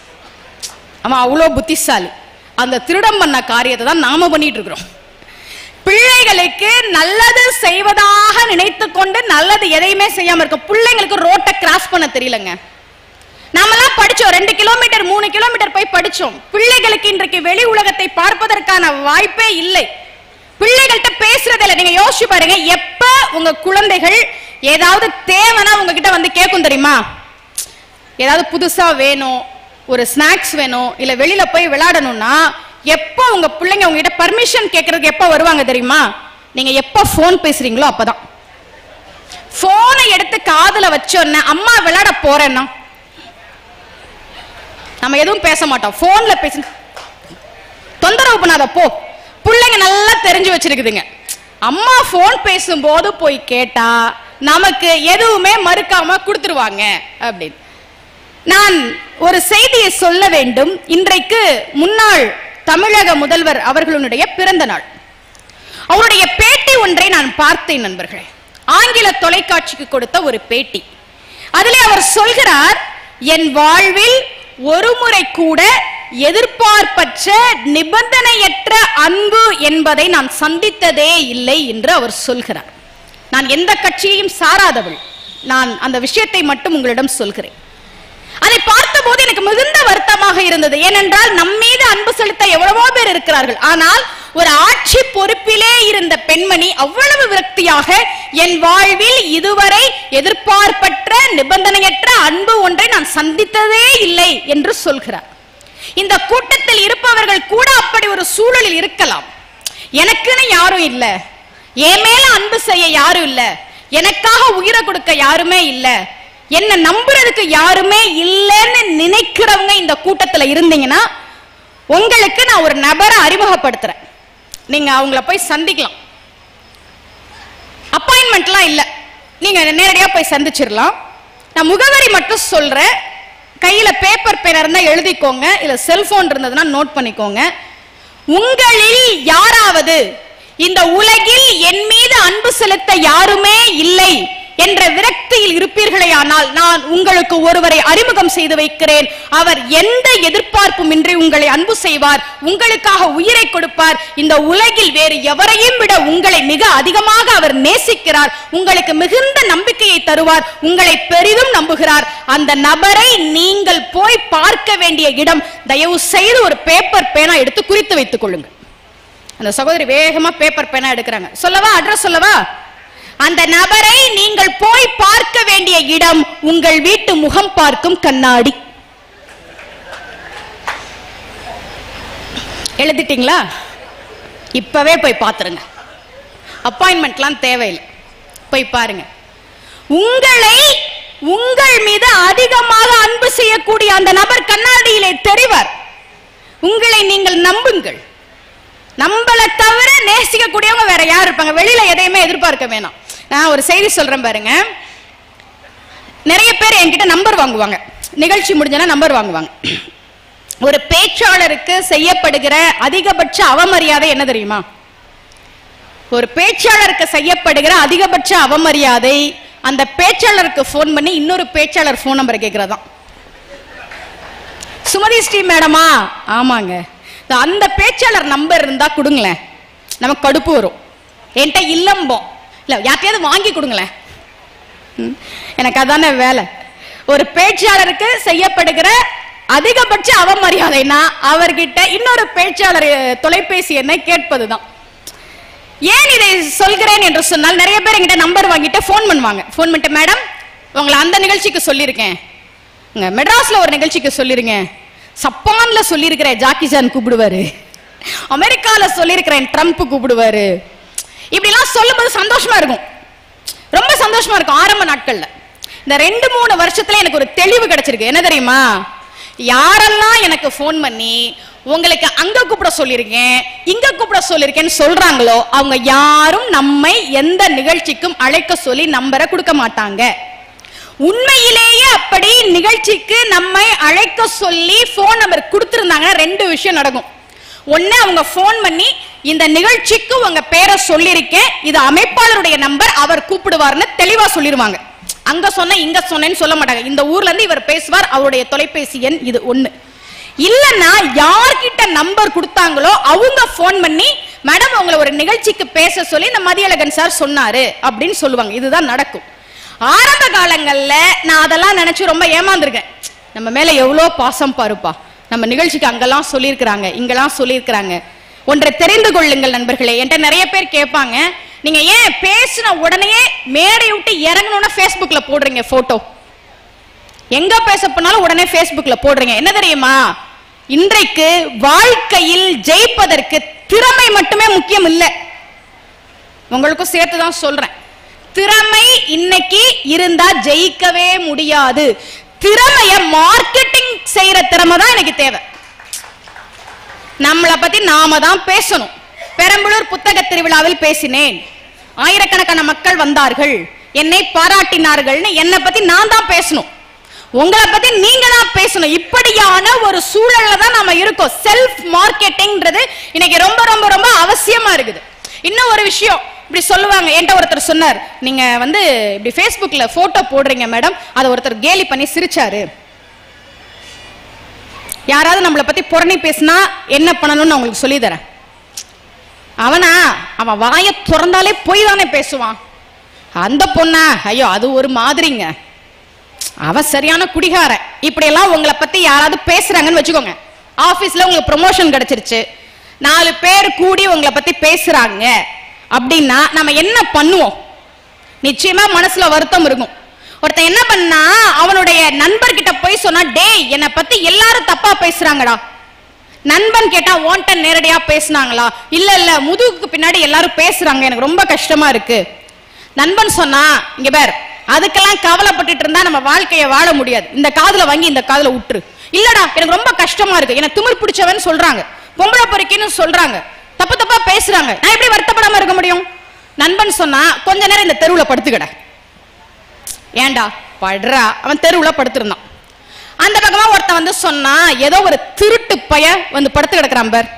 அவன் அவ்வளோ புத்திசாலி அந்த திருடம் பண்ண காரியத்தை தான் நாம பண்ணிட்டு இருக்கிறோம் பிள்ளைகளுக்கு நல்லது செய்வதாக நினைத்துக் கொண்டு நல்லது எதையுமே செய்யாம இருக்க பிள்ளைங்களுக்கு ரோட்டை கிராஸ் பண்ண தெரியலங்க நாமெல்லாம் படிச்சோம் ரெண்டு கிலோமீட்டர் மூணு கிலோமீட்டர் போய் படிச்சோம் பிள்ளைகளுக்கு இன்றைக்கு வெளி உலகத்தை பார்ப்பதற்கான வாய்ப்பே இல்லை பிள்ளைகள்கிட்ட பேசுறதே இல்லை நீங்க யோசிச்சு பாருங்க எப்ப உங்க குழந்தைகள் ஏதாவது தேவைன்னா உங்ககிட்ட வந்து கேட்கும் தெரியுமா ஏதாவது புதுசா வேணும் ஒரு ஸ்நாக்ஸ் வேணும் இல்ல வெளியில போய் விளையாடணும்னா எப்போ உங்க பிள்ளைங்க உங்ககிட்ட பர்மிஷன் கேட்கறதுக்கு எப்போ வருவாங்க தெரியுமா நீங்க எப்போ ஃபோன் பேசுறீங்களோ அப்பதான் போனை எடுத்து காதுல வச்சோன்ன அம்மா விளையாட போறேன்னா நம்ம எதுவும் பேச மாட்டோம் போன்ல பேசு தொந்தரவு பண்ணாத போ பிள்ளைங்க நல்லா தெரிஞ்சு வச்சிருக்குதுங்க அம்மா போன் பேசும்போது போய் கேட்டா நமக்கு எதுவுமே மறுக்காம கொடுத்துருவாங்க அப்படின்னு நான் ஒரு செய்தியை சொல்ல வேண்டும் இன்றைக்கு முன்னாள் தமிழக முதல்வர் அவர்களுடைய பிறந்த நாள் அவருடைய பேட்டி ஒன்றை நான் பார்த்தேன் நண்பர்களே ஆங்கில தொலைக்காட்சிக்கு கொடுத்த ஒரு பேட்டி அதிலே அவர் சொல்கிறார் என் வாழ்வில் ஒரு முறை கூட எதிர்பார்ப்பற்ற நிபந்தனையற்ற அன்பு என்பதை நான் சந்தித்ததே இல்லை என்று அவர் சொல்கிறார் நான் எந்த கட்சியையும் சாராதவள் நான் அந்த விஷயத்தை மட்டும் உங்களிடம் சொல்கிறேன் அதை பார்த்தபோது எனக்கு மிகுந்த வருத்தமாக இருந்தது ஏனென்றால் நம் மீது அன்பு செலுத்த எவ்வளவோ பேர் இருக்கிறார்கள் ஆனால் ஒரு ஆட்சி பொறுப்பிலே இருந்த பெண்மணி அவ்வளவு விரக்தியாக என் வாழ்வில் இதுவரை எதிர்பார்ப்பற்ற நிபந்தனையற்ற அன்பு ஒன்றை நான் சந்தித்ததே இல்லை என்று சொல்கிறார் இந்த கூட்டத்தில் இருப்பவர்கள் கூட அப்படி ஒரு சூழலில் இருக்கலாம் எனக்குன்னு யாரும் இல்ல என் மேல அன்பு செய்ய யாரும் இல்ல எனக்காக உயிரை கொடுக்க யாருமே இல்ல என்ன நம்புறதுக்கு யாருமே இல்லைன்னு நினைக்கிறவங்க இந்த கூட்டத்துல இருந்தீங்கன்னா உங்களுக்கு நான் ஒரு நபரை அறிமுகப்படுத்துறேன் நீங்க அவங்கள போய் சந்திக்கலாம் அப்பாயின்மெண்ட்லாம் இல்ல நீங்க நேரடியா போய் சந்திச்சிடலாம் நான் முகவரி மட்டும் சொல்றேன் கையில பேப்பர் பேனா இருந்தா எழுதிக்கோங்க இல்ல செல்போன் இருந்ததுன்னா நோட் பண்ணிக்கோங்க உங்களில் யாராவது இந்த உலகில் என் மீது அன்பு செலுத்த யாருமே இல்லை என்ற விரக்தியில் இருப்பீர்களே ஆனால் நான் உங்களுக்கு ஒருவரை அறிமுகம் செய்து வைக்கிறேன் அவர் எந்த எதிர்பார்ப்பும் இன்றி உங்களை அன்பு செய்வார் உங்களுக்காக உயிரை கொடுப்பார் இந்த உலகில் வேறு எவரையும் விட உங்களை மிக அதிகமாக அவர் நேசிக்கிறார் உங்களுக்கு மிகுந்த நம்பிக்கையை தருவார் உங்களை பெரிதும் நம்புகிறார் அந்த நபரை நீங்கள் போய் பார்க்க வேண்டிய இடம் தயவு செய்து ஒரு பேப்பர் பேனா எடுத்து குறித்து வைத்துக் கொள்ளுங்கள் அந்த சகோதரி வேகமா பேப்பர் பேனா எடுக்கிறாங்க சொல்லவா அட்ரஸ் சொல்லவா அந்த நபரை நீங்கள் போய் பார்க்க வேண்டிய இடம் உங்கள் வீட்டு முகம் பார்க்கும் கண்ணாடி எழுதிட்டீங்களா இப்பவே போய் பார்த்துருங்க அப்பாயின்மெண்ட்லாம் தேவையில்லை போய் பாருங்க உங்களை உங்கள் மீது அதிகமாக அன்பு செய்யக்கூடிய அந்த நபர் கண்ணாடியிலே தெரிவார் உங்களை நீங்கள் நம்புங்கள் நம்மளை தவிர நேசிக்கக்கூடியவங்க வேற யார் இருப்பாங்க வெளியில எதையுமே எதிர்பார்க்க வேணாம் நான் ஒரு செய்தி சொல்றேன் பாருங்க நிறைய பேர் என்கிட்ட நம்பர் வாங்குவாங்க நிகழ்ச்சி முடிஞ்சனா நம்பர் வாங்குவாங்க ஒரு பேச்சாளருக்கு செய்யப்படுகிற அதிகபட்ச அவமரியாதை என்ன தெரியுமா ஒரு பேச்சாளருக்கு செய்யப்படுகிற அதிகபட்ச அவமரியாதை அந்த பேச்சாளருக்கு ஃபோன் பண்ணி இன்னொரு பேச்சாளர் ஃபோன் நம்பரை கேட்கறதாம் சுமதி ஸ்ரீ மேடமா ஆமாங்க இந்த அந்த பேச்சாளர் நம்பர் இருந்தா கொடுங்களேன் நமக்கு கடுப்பு வரும் என்கிட்ட இல்லம்போம் இல்ல யார்ட்டையாவது வாங்கி கொடுங்களேன் ம், எனக்கு அதானே வேலை ஒரு பேச்சாளருக்கு செய்யப்படுகிற அதிகபட்ச அவமரியாதைனா அவர்கிட்ட இன்னொரு பேச்சாளர் அஹ், தொலைபேசி எண்ணை கேட்பதுதான் ஏன் இதை சொல்கிறேன் என்று சொன்னால் நிறைய பேர் என்கிட்ட நம்பர் வாங்கிட்டு ஃபோன் பண்ணுவாங்க ஃபோன் பண்ணிட்டு மேடம் உங்களை அந்த நிகழ்ச்சிக்கு சொல்லியிருக்கேன் இங்க மெட்ராஸ்ல ஒரு நிகழ்ச்சிக்கு சொல்லிருங்க சப்பான்ல சொல்லியிருக்கிறேன் ஜாக்கி ஜான் கூப்பிடுவாரு அமெரிக்கால சொல்லியிருக்கிறேன் ட்ரம்ப் கூப்பிடுவாரு இப்படிலாம் சொல்லும்போது சந்தோஷமா இருக்கும் ரொம்ப சந்தோஷமா இருக்கும் ஆரம்ப நாட்கள்ல இந்த ரெண்டு மூணு வருஷத்துல எனக்கு ஒரு தெளிவு கிடைச்சிருக்கு என்ன தெரியுமா யாரெல்லாம் எனக்கு ஃபோன் பண்ணி உங்களுக்கு அங்க கூப்பிட சொல்லியிருக்கேன் இங்க கூப்பிட சொல்லியிருக்கேன்னு சொல்றாங்களோ அவங்க யாரும் நம்மை எந்த நிகழ்ச்சிக்கும் அழைக்க சொல்லி நம்பரை கொடுக்க மாட்டாங்க உண்மையிலேயே அப்படி நிகழ்ச்சிக்கு நம்மை அழைக்க சொல்லி ஃபோன் நம்பர் கொடுத்திருந்தாங்கன்னா ரெண்டு விஷயம் நடக்கும் ஒண்ணு அவங்க ஃபோன் பண்ணி இந்த நிகழ்ச்சிக்கு உங்க பேரை சொல்லியிருக்கேன் இது அமைப்பாளருடைய நம்பர் அவர் கூப்பிடுவார்னு தெளிவா சொல்லிருவாங்க அங்க சொன்ன இங்க சொன்னேன்னு சொல்ல மாட்டாங்க இந்த ஊர்ல இருந்து இவர் பேசுவார் அவருடைய தொலைபேசி எண் இது ஒண்ணு இல்லன்னா யார்கிட்ட நம்பர் கொடுத்தாங்களோ அவங்க ஃபோன் பண்ணி மேடம் உங்களை ஒரு நிகழ்ச்சிக்கு பேச சொல்லி இந்த மதியழகன் சார் சொன்னாரு அப்படின்னு சொல்லுவாங்க இதுதான் நடக்கும் ஆரம்ப காலங்கள்ல நான் அதெல்லாம் நினைச்சு ரொம்ப ஏமாந்துருக்கேன் நம்ம மேல எவ்வளோ பாசம் பாருப்பா நம்ம நிகழ்ச்சிக்கு அங்கெல்லாம் சொல்லியிருக்கிறாங்க இங்கெல்லாம் சொல்லியிருக்கிறாங்க ஒன்றை தெரிந்து கொள்ளுங்கள் நண்பர்களே என்கிட்ட நிறைய பேர் கேட்பாங்க நீங்க ஏன் பேசின உடனே மேடை விட்டு இறங்கணும்னா ஃபேஸ்புக்ல போடுறீங்க போட்டோ எங்க பேச போனாலும் உடனே ஃபேஸ்புக்ல போடுறீங்க என்ன தெரியுமா இன்றைக்கு வாழ்க்கையில் ஜெயிப்பதற்கு திறமை மட்டுமே முக்கியம் இல்ல உங்களுக்கும் சேர்த்து தான் சொல்றேன் திறமை இன்னைக்கு இருந்தா ஜெயிக்கவே முடியாது திறமைய மார்க்கெட்டிங் செய்யற திறமை தான் எனக்கு தேவை நம்மளை பத்தி நாம தான் பேசணும் பெரம்பலூர் புத்தக திருவிழாவில் பேசினேன் ஆயிரக்கணக்கான மக்கள் வந்தார்கள் என்னை பாராட்டினார்கள்னு என்னை பத்தி நான் தான் பேசணும் உங்களை பத்தி நீங்க தான் பேசணும் இப்படியான ஒரு சூழல்ல தான் நாம இருக்கோம் செல்ஃப் மார்க்கெட்டிங்ன்றது இன்னைக்கு ரொம்ப ரொம்ப ரொம்ப அவசியமா இருக்குது இன்னும் ஒரு விஷயம் இப்படி சொல்லுவாங்க என்கிட்ட ஒருத்தர் சொன்னார் நீங்க வந்து இப்படி ஃபேஸ்புக்ல போட்டோ போடுறீங்க மேடம் அதை ஒருத்தர் கேலி பண்ணி சிரிச்சாரு யாராவது நம்மளை பத்தி புரணி பேசினா என்ன பண்ணணும்னு நான் உங்களுக்கு சொல்லி தரேன் அவனா அவன் வாயை திறந்தாலே போய் தானே பேசுவான் அந்த பொண்ணா ஐயோ அது ஒரு மாதிரிங்க அவன் சரியான குடிகாரன் இப்படி எல்லாம் உங்களை பத்தி யாராவது பேசுறாங்கன்னு வச்சுக்கோங்க ஆபீஸ்ல உங்களுக்கு ப்ரொமோஷன் கிடைச்சிருச்சு நாலு பேர் கூடி உங்களை பத்தி பேசுறாங்க அப்படின்னா நம்ம என்ன பண்ணுவோம் நிச்சயமா மனசுல வருத்தம் இருக்கும் ஒருத்தன் என்ன பண்ணா அவனுடைய நண்பர்கிட்ட போய் சொன்னா டேய் என்னை பத்தி எல்லாரும் தப்பா பேசுறாங்கடா நண்பன் கேட்டா ஓன்ட்ட நேரடியா பேசுனாங்களா இல்ல இல்ல முதுகுக்கு பின்னாடி எல்லாரும் பேசுறாங்க எனக்கு ரொம்ப கஷ்டமா இருக்கு நண்பன் சொன்னா இங்க பேர் அதுக்கெல்லாம் கவலைப்பட்டுட்டு இருந்தா நம்ம வாழ்க்கைய வாழ முடியாது இந்த காதுல வாங்கி இந்த காதுல விட்டுரு இல்லடா எனக்கு ரொம்ப கஷ்டமா இருக்கு எனக்கு திமிர் பிடிச்சவன் சொல்றாங்க பொம்பளை பொறுக்கின்னு சொல்றாங்க தப்பு தப்பா பேசுறாங்க நான் எப்படி வருத்தப்படாம இருக்க முடியும் நண்பன் சொன்னா கொஞ்ச நேரம் இந்த தெருவுல படுத்துக்கட ஏன்டா படுறா அவன் தெருவுல படுத்திருந்தான் அந்த பக்கமா ஒருத்தன் வந்து சொன்னா ஏதோ ஒரு திருட்டு பைய வந்து படுத்து கிடக்குறான் பார்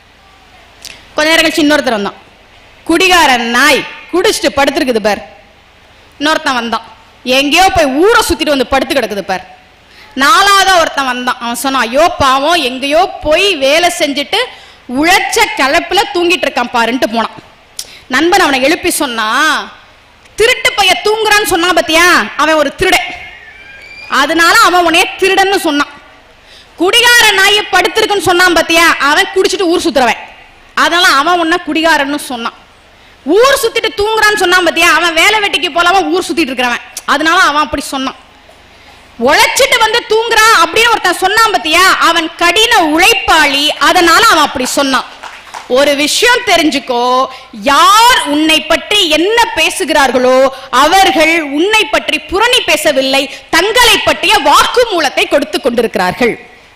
கொஞ்ச நேரம் கழிச்சு இன்னொருத்தர் வந்தான் குடிகாரன் நாய் குடிச்சிட்டு படுத்திருக்குது பார் இன்னொருத்தன் வந்தான் எங்கேயோ போய் ஊரை சுத்திட்டு வந்து படுத்து கிடக்குது பார் நாலாவதா ஒருத்தன் வந்தான் அவன் சொன்னான் ஐயோ பாவம் எங்கேயோ போய் வேலை செஞ்சுட்டு உழைச்ச கலப்புல தூங்கிட்டு இருக்கான் பாருன்ட்டு போனான் நண்பன் அவனை எழுப்பி சொன்னா திருட்டு பைய தூங்குறான்னு சொன்னா பாத்தியா அவன் ஒரு திருடன் அதனால அவன் உன்னைய திருடன்னு சொன்னான் குடிகார நாய் படுத்திருக்குன்னு சொன்னான் பாத்தியா அவன் குடிச்சிட்டு ஊர் சுத்துறவன் அதனால அவன் உன்ன குடிகாரன்னு சொன்னான் ஊர் சுத்திட்டு தூங்குறான்னு சொன்னான் பாத்தியா அவன் வேலை வெட்டிக்கு போலாம ஊர் சுத்திட்டு இருக்கிறவன் அதனால அவன் அப்படி சொன்னான் உழைச்சிட்டு வந்து தூங்குறான் அப்படின்னு ஒருத்தன் சொன்னான் பாத்தியா அவன் கடின உழைப்பாளி அதனால அவன் அப்படி சொன்னான் ஒரு விஷயம் தெரிஞ்சுக்கோ யார் உன்னை பற்றி என்ன பேசுகிறார்களோ அவர்கள் உன்னை பற்றி புரணி பேசவில்லை தங்களை பற்றிய வாக்குமூலத்தை கொடுத்து கொண்டிருக்கிறார்கள்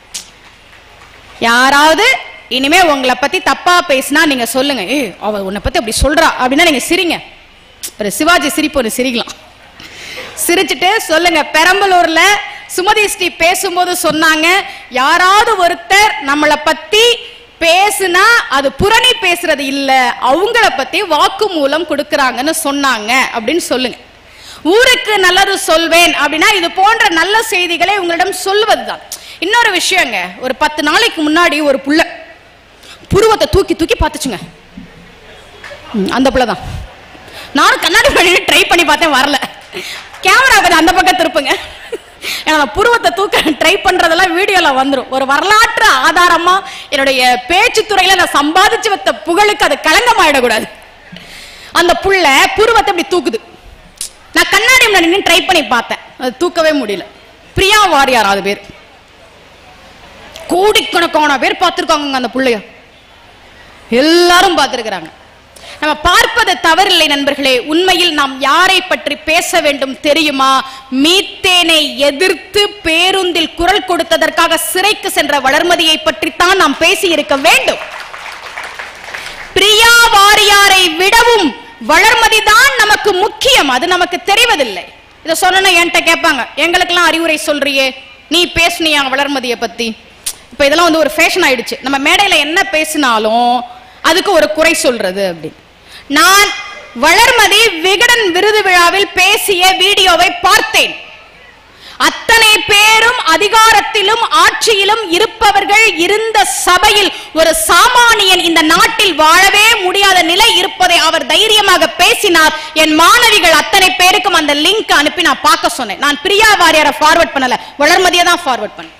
யாராவது இனிமே உங்களை பத்தி தப்பா பேசினா நீங்க சொல்லுங்க ஏய் அவ உன்னை பத்தி அப்படி சொல்றா அப்படின்னா நீங்க சிரிங்க ஒரு சிவாஜி சிரிப்பு ஒரு சிரிக்கலாம் சிரிச்சிட்டு சொல்லுங்க பெரம்பலூர்ல சுமதி ஸ்ரீ பேசும்போது சொன்னாங்க யாராவது ஒருத்தர் நம்மளை பத்தி பேசுனா அது புரணி பேசுறது இல்ல அவங்கள பத்தி வாக்குமூலம் கொடுக்கறாங்கன்னு சொன்னாங்க அப்படின்னு சொல்லுங்க ஊருக்கு நல்லது சொல்வேன் அப்படின்னா இது போன்ற நல்ல செய்திகளை உங்களிடம் சொல்வதுதான் இன்னொரு விஷயங்க ஒரு பத்து நாளைக்கு முன்னாடி ஒரு புள்ள புருவத்தை தூக்கி தூக்கி பார்த்துச்சுங்க ம், அந்த புள்ள தான் நானும் கண்ணாடி பண்ணி ட்ரை பண்ணி பார்த்தேன் வரல கேமரா கொஞ்சம் அந்த பக்கம் திருப்புங்க ஏன்னா நான் புருவத்தை தூக்க ட்ரை பண்றதெல்லாம் வீடியோல வந்துரும் ஒரு வரலாற்று ஆதாரமா என்னுடைய பேச்சு துறையில நான் சம்பாதிச்சு வைத்த புகழுக்கு அது களங்கமாயிடக்கூடாது அந்த புள்ள புருவத்தை இப்படி தூக்குது நான் கண்ணாடி முன்னாடி நின்று ட்ரை பண்ணி பார்த்தேன் அது தூக்கவே முடியல பிரியா வாரியார் அது பேர் கோடிக்கணக்கான பேர் பார்த்திருக்காங்க அந்த புள்ளைய எல்லாரும் பார்த்திருக்கிறாங்க நம்ம பார்ப்பது தவறில்லை நண்பர்களே உண்மையில் நாம் யாரை பற்றி பேச வேண்டும் தெரியுமா மீத்தேனை எதிர்த்து பேருந்தில் குரல் கொடுத்ததற்காக சிறைக்கு சென்ற வளர்மதியை பற்றித்தான் நாம் பேசி இருக்க வேண்டும் பிரியா வாரியாரை விடவும் வளர்மதி தான் நமக்கு முக்கியம் அது நமக்கு தெரிவதில்லை இதை சொன்னா என்கிட்ட கேட்பாங்க எங்களுக்கெல்லாம் அறிவுரை சொல்றியே நீ பேசுனியா வளர்மதியை பத்தி இப்ப இதெல்லாம் வந்து ஒரு ஃபேஷன் ஆயிடுச்சு நம்ம மேடையில என்ன பேசினாலும் அதுக்கு ஒரு குறை சொல்றது அப்படின்னு நான் வளர்மதி விகடன் விருது விழாவில் பேசிய வீடியோவை பார்த்தேன் அத்தனை பேரும் அதிகாரத்திலும் ஆட்சியிலும் இருப்பவர்கள் இருந்த சபையில் ஒரு சாமானியன் இந்த நாட்டில் வாழவே முடியாத நிலை இருப்பதை அவர் தைரியமாக பேசினார் என் மாணவிகள் அத்தனை பேருக்கும் அந்த லிங்க் அனுப்பி நான் பார்க்க சொன்னேன் நான் பிரியா வாரியாரை ஃபார்வர்ட் பண்ணல வளர்மதியை தான் ஃபார்வர்ட் பண்ணேன்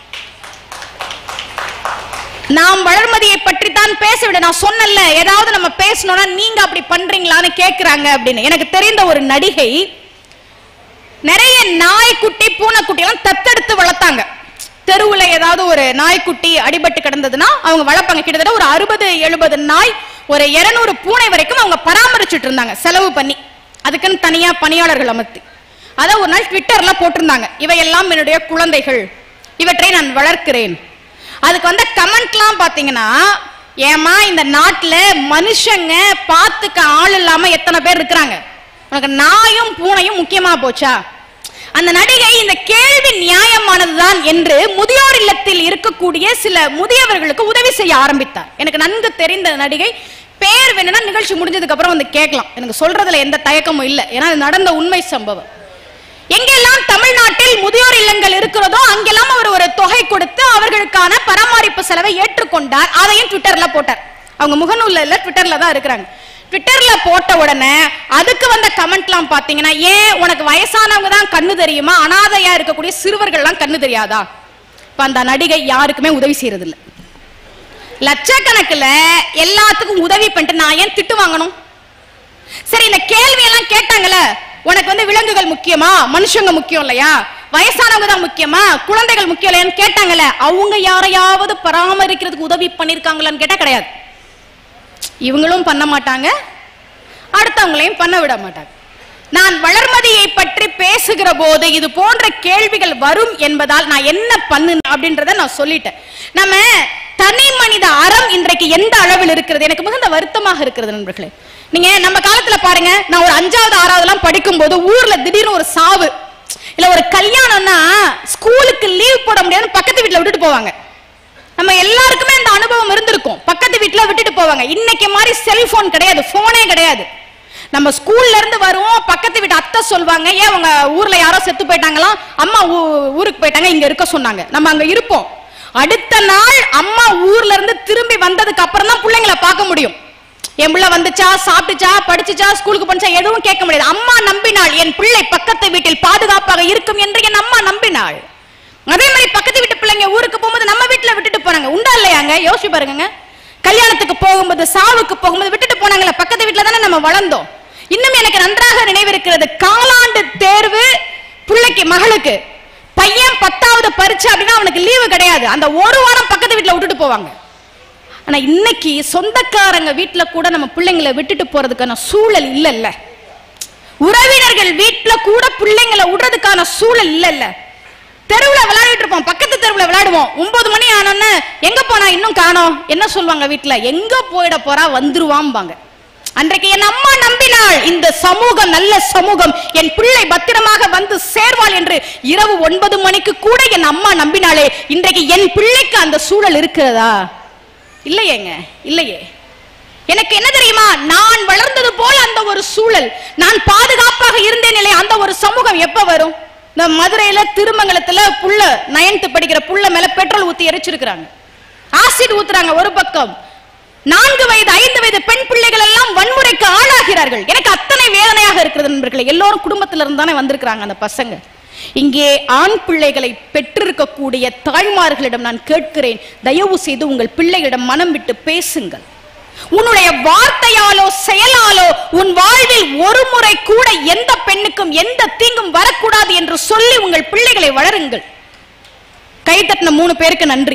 நாம் வளர்மதியை பற்றி தான் பேச விட நான் சொன்னல ஏதாவது நம்ம பேசணும்னா நீங்க அப்படி பண்றீங்களான்னு கேக்குறாங்க அப்படின்னு எனக்கு தெரிந்த ஒரு நடிகை நிறைய நாய்க்குட்டி பூனைக்குட்டி எல்லாம் தத்தெடுத்து வளர்த்தாங்க தெருவுல ஏதாவது ஒரு நாய்க்குட்டி அடிபட்டு கிடந்ததுன்னா அவங்க வளர்ப்பாங்க கிட்டத்தட்ட ஒரு அறுபது எழுபது நாய் ஒரு இருநூறு பூனை வரைக்கும் அவங்க பராமரிச்சுட்டு இருந்தாங்க செலவு பண்ணி அதுக்குன்னு தனியா பணியாளர்கள் அமர்த்தி அதை ஒரு நாள் ட்விட்டர்ல போட்டிருந்தாங்க இவையெல்லாம் என்னுடைய குழந்தைகள் இவற்றை நான் வளர்க்கிறேன் அதுக்கு வந்த கமெண்ட்லாம் பாத்தீங்கன்னா ஏமா இந்த நாட்டுல மனுஷங்க பார்த்துக்க ஆள் இல்லாம எத்தனை பேர் இருக்கிறாங்க உனக்கு நாயும் பூனையும் முக்கியமா போச்சா அந்த நடிகை இந்த கேள்வி நியாயமானதுதான் என்று முதியோர் இல்லத்தில் இருக்கக்கூடிய சில முதியவர்களுக்கு உதவி செய்ய ஆரம்பித்தார் எனக்கு நன்கு தெரிந்த நடிகை பேர் வேணும்னா நிகழ்ச்சி முடிஞ்சதுக்கு அப்புறம் வந்து கேட்கலாம் எனக்கு சொல்றதுல எந்த தயக்கமும் இல்லை ஏன்னா இது நடந்த உண்மை சம்பவம் எங்கெல்லாம் தமிழ்நாட்டில் முதியோர் இல்லங்கள் இருக்கிறதோ அங்கெல்லாம் அவர் ஒரு தொகை கொடுத்து அவர்களுக்கான பராமரிப்பு செலவை ஏற்றுக்கொண்டார் அதையும் ட்விட்டர்ல போட்டார் அவங்க முகநூல்ல இல்ல ட்விட்டர்ல தான் இருக்கிறாங்க ட்விட்டர்ல போட்ட உடனே அதுக்கு வந்த கமெண்ட்லாம் பாத்தீங்கன்னா ஏன் உனக்கு வயசானவங்க தான் கண்ணு தெரியுமா அனாதையா இருக்கக்கூடிய சிறுவர்கள்லாம் கண்ணு தெரியாதா இப்ப அந்த நடிகை யாருக்குமே உதவி செய்யறது இல்ல லட்சக்கணக்குல எல்லாத்துக்கும் உதவி பண்ணிட்டு நான் ஏன் திட்டு வாங்கணும் சரி இந்த கேள்வி எல்லாம் கேட்டாங்கல்ல உனக்கு வந்து விலங்குகள் முக்கியமா மனுஷங்க முக்கியம் இல்லையா வயசானவங்க தான் முக்கியமா குழந்தைகள் முக்கியம் இல்லையான்னு கேட்டாங்கல்ல அவங்க யாரையாவது பராமரிக்கிறதுக்கு உதவி பண்ணிருக்காங்களான்னு கேட்டா கிடையாது இவங்களும் பண்ண மாட்டாங்க அடுத்தவங்களையும் பண்ண விட மாட்டாங்க நான் வளர்மதியை பற்றி பேசுகிற போது இது போன்ற கேள்விகள் வரும் என்பதால் நான் என்ன பண்ணு அப்படின்றத நான் சொல்லிட்டேன் நம்ம தனி மனித அறம் இன்றைக்கு எந்த அளவில் இருக்கிறது எனக்கு மிகுந்த வருத்தமாக இருக்கிறது நண்பர்களே நீங்க நம்ம காலத்துல பாருங்க நான் ஒரு அஞ்சாவது ஆறாவதுலாம் படிக்கும் போது ஊர்ல திடீர்னு ஒரு சாவு இல்ல ஒரு கல்யாணம்னா ஸ்கூலுக்கு லீவ் போட முடியாதுன்னு பக்கத்து வீட்டுல விட்டுட்டு போவாங்க நம்ம எல்லாருக்குமே அந்த அனுபவம் இருந்திருக்கும் பக்கத்து வீட்டுல விட்டுட்டு போவாங்க இன்னைக்கு மாதிரி செல்போன் கிடையாது போனே கிடையாது நம்ம ஸ்கூல்ல இருந்து வருவோம் பக்கத்து வீட்டு அத்தை சொல்வாங்க ஏன் உங்க ஊர்ல யாரோ செத்து போயிட்டாங்களாம் அம்மா ஊ- ஊருக்கு போயிட்டாங்க இங்க இருக்க சொன்னாங்க நம்ம அங்க இருப்போம் அடுத்த நாள் அம்மா ஊர்ல இருந்து திரும்பி வந்ததுக்கு அப்புறம் தான் பிள்ளைங்களை பார்க்க முடியும் என் பிள்ளை வந்துச்சா சாப்பிட்டுச்சா படிச்சுச்சா ஸ்கூலுக்கு போனுச்சா எதுவும் கேட்க முடியாது அம்மா நம்பினாள் என் பிள்ளை பக்கத்து வீட்டில் பாதுகாப்பாக இருக்கும் என்று என் அம்மா நம்பினாள் அதே மாதிரி பக்கத்து வீட்டு பிள்ளைங்க ஊருக்கு போகும்போது நம்ம வீட்டுல விட்டுட்டு போனாங்க உண்டா இல்லையாங்க யோசிச்சு பாருங்க கல்யாணத்துக்கு போகும்போது சாவுக்கு போகும்போது விட்டுட்டு போனாங்கல்ல பக்கத்து வீட்டுல தானே நம்ம வளர்ந்தோம் இன்னும் எனக்கு நன்றாக நினைவிருக்கிறது காலாண்டு தேர்வு பிள்ளைக்கு மகளுக்கு பையன் பத்தாவது பரீட்சை அப்படின்னா அவனுக்கு லீவு கிடையாது அந்த ஒரு வாரம் பக்கத்து வீட்டுல விட்டுட்டு போவாங்க ஆனா இன்னைக்கு சொந்தக்காரங்க வீட்டுல கூட நம்ம பிள்ளைங்களை விட்டுட்டு போறதுக்கான சூழல் இல்லைல்ல உறவினர்கள் வீட்டுல கூட பிள்ளைங்களை விடுறதுக்கான சூழல் இல்லைல்ல தெருவுல விளையாடிட்டு இருப்போம் பக்கத்து தெருவுல விளையாடுவோம் ஒன்பது மணி ஆனோன்னு எங்க போனா இன்னும் காணோம் என்ன சொல்லுவாங்க வீட்டுல எங்க போயிட போறா வந்துருவாம்பாங்க அன்றைக்கு என் அம்மா நம்பினாள் இந்த சமூகம் நல்ல சமூகம் என் பிள்ளை பத்திரமாக வந்து சேர்வாள் என்று இரவு ஒன்பது மணிக்கு கூட என் அம்மா நம்பினாளே இன்றைக்கு என் பிள்ளைக்கு அந்த சூழல் இருக்கிறதா இல்லையேங்க இல்லையே எனக்கு என்ன தெரியுமா நான் வளர்ந்தது போல அந்த ஒரு சூழல் நான் பாதுகாப்பாக இருந்தேன் இல்லை அந்த ஒரு சமூகம் எப்ப வரும் இந்த மதுரையில திருமங்கலத்துல புள்ள நயன்த்து படிக்கிற புள்ள மேல பெட்ரோல் ஊத்தி எரிச்சிருக்கிறாங்க ஆசிட் ஊத்துறாங்க ஒரு பக்கம் நான்கு வயது ஐந்து வயது பெண் பிள்ளைகள் எல்லாம் வன்முறைக்கு ஆளாகிறார்கள் எனக்கு அத்தனை வேதனையாக இருக்கிறது நண்பர்களே எல்லோரும் குடும்பத்தில இருந்து தானே வந்திருக்கிறாங்க அந்த பசங்க இங்கே ஆண் பிள்ளைகளை பெற்றிருக்கக்கூடிய தாய்மார்களிடம் நான் கேட்கிறேன் தயவு செய்து உங்கள் பிள்ளைகளிடம் மனம் விட்டு பேசுங்கள் உன்னுடைய வார்த்தையாலோ செயலாலோ உன் வாழ்வில் ஒரு முறை கூட எந்த பெண்ணுக்கும் எந்த தீங்கும் வரக்கூடாது என்று சொல்லி உங்கள் பிள்ளைகளை வளருங்கள் கை தட்டின மூணு பேருக்கு நன்றி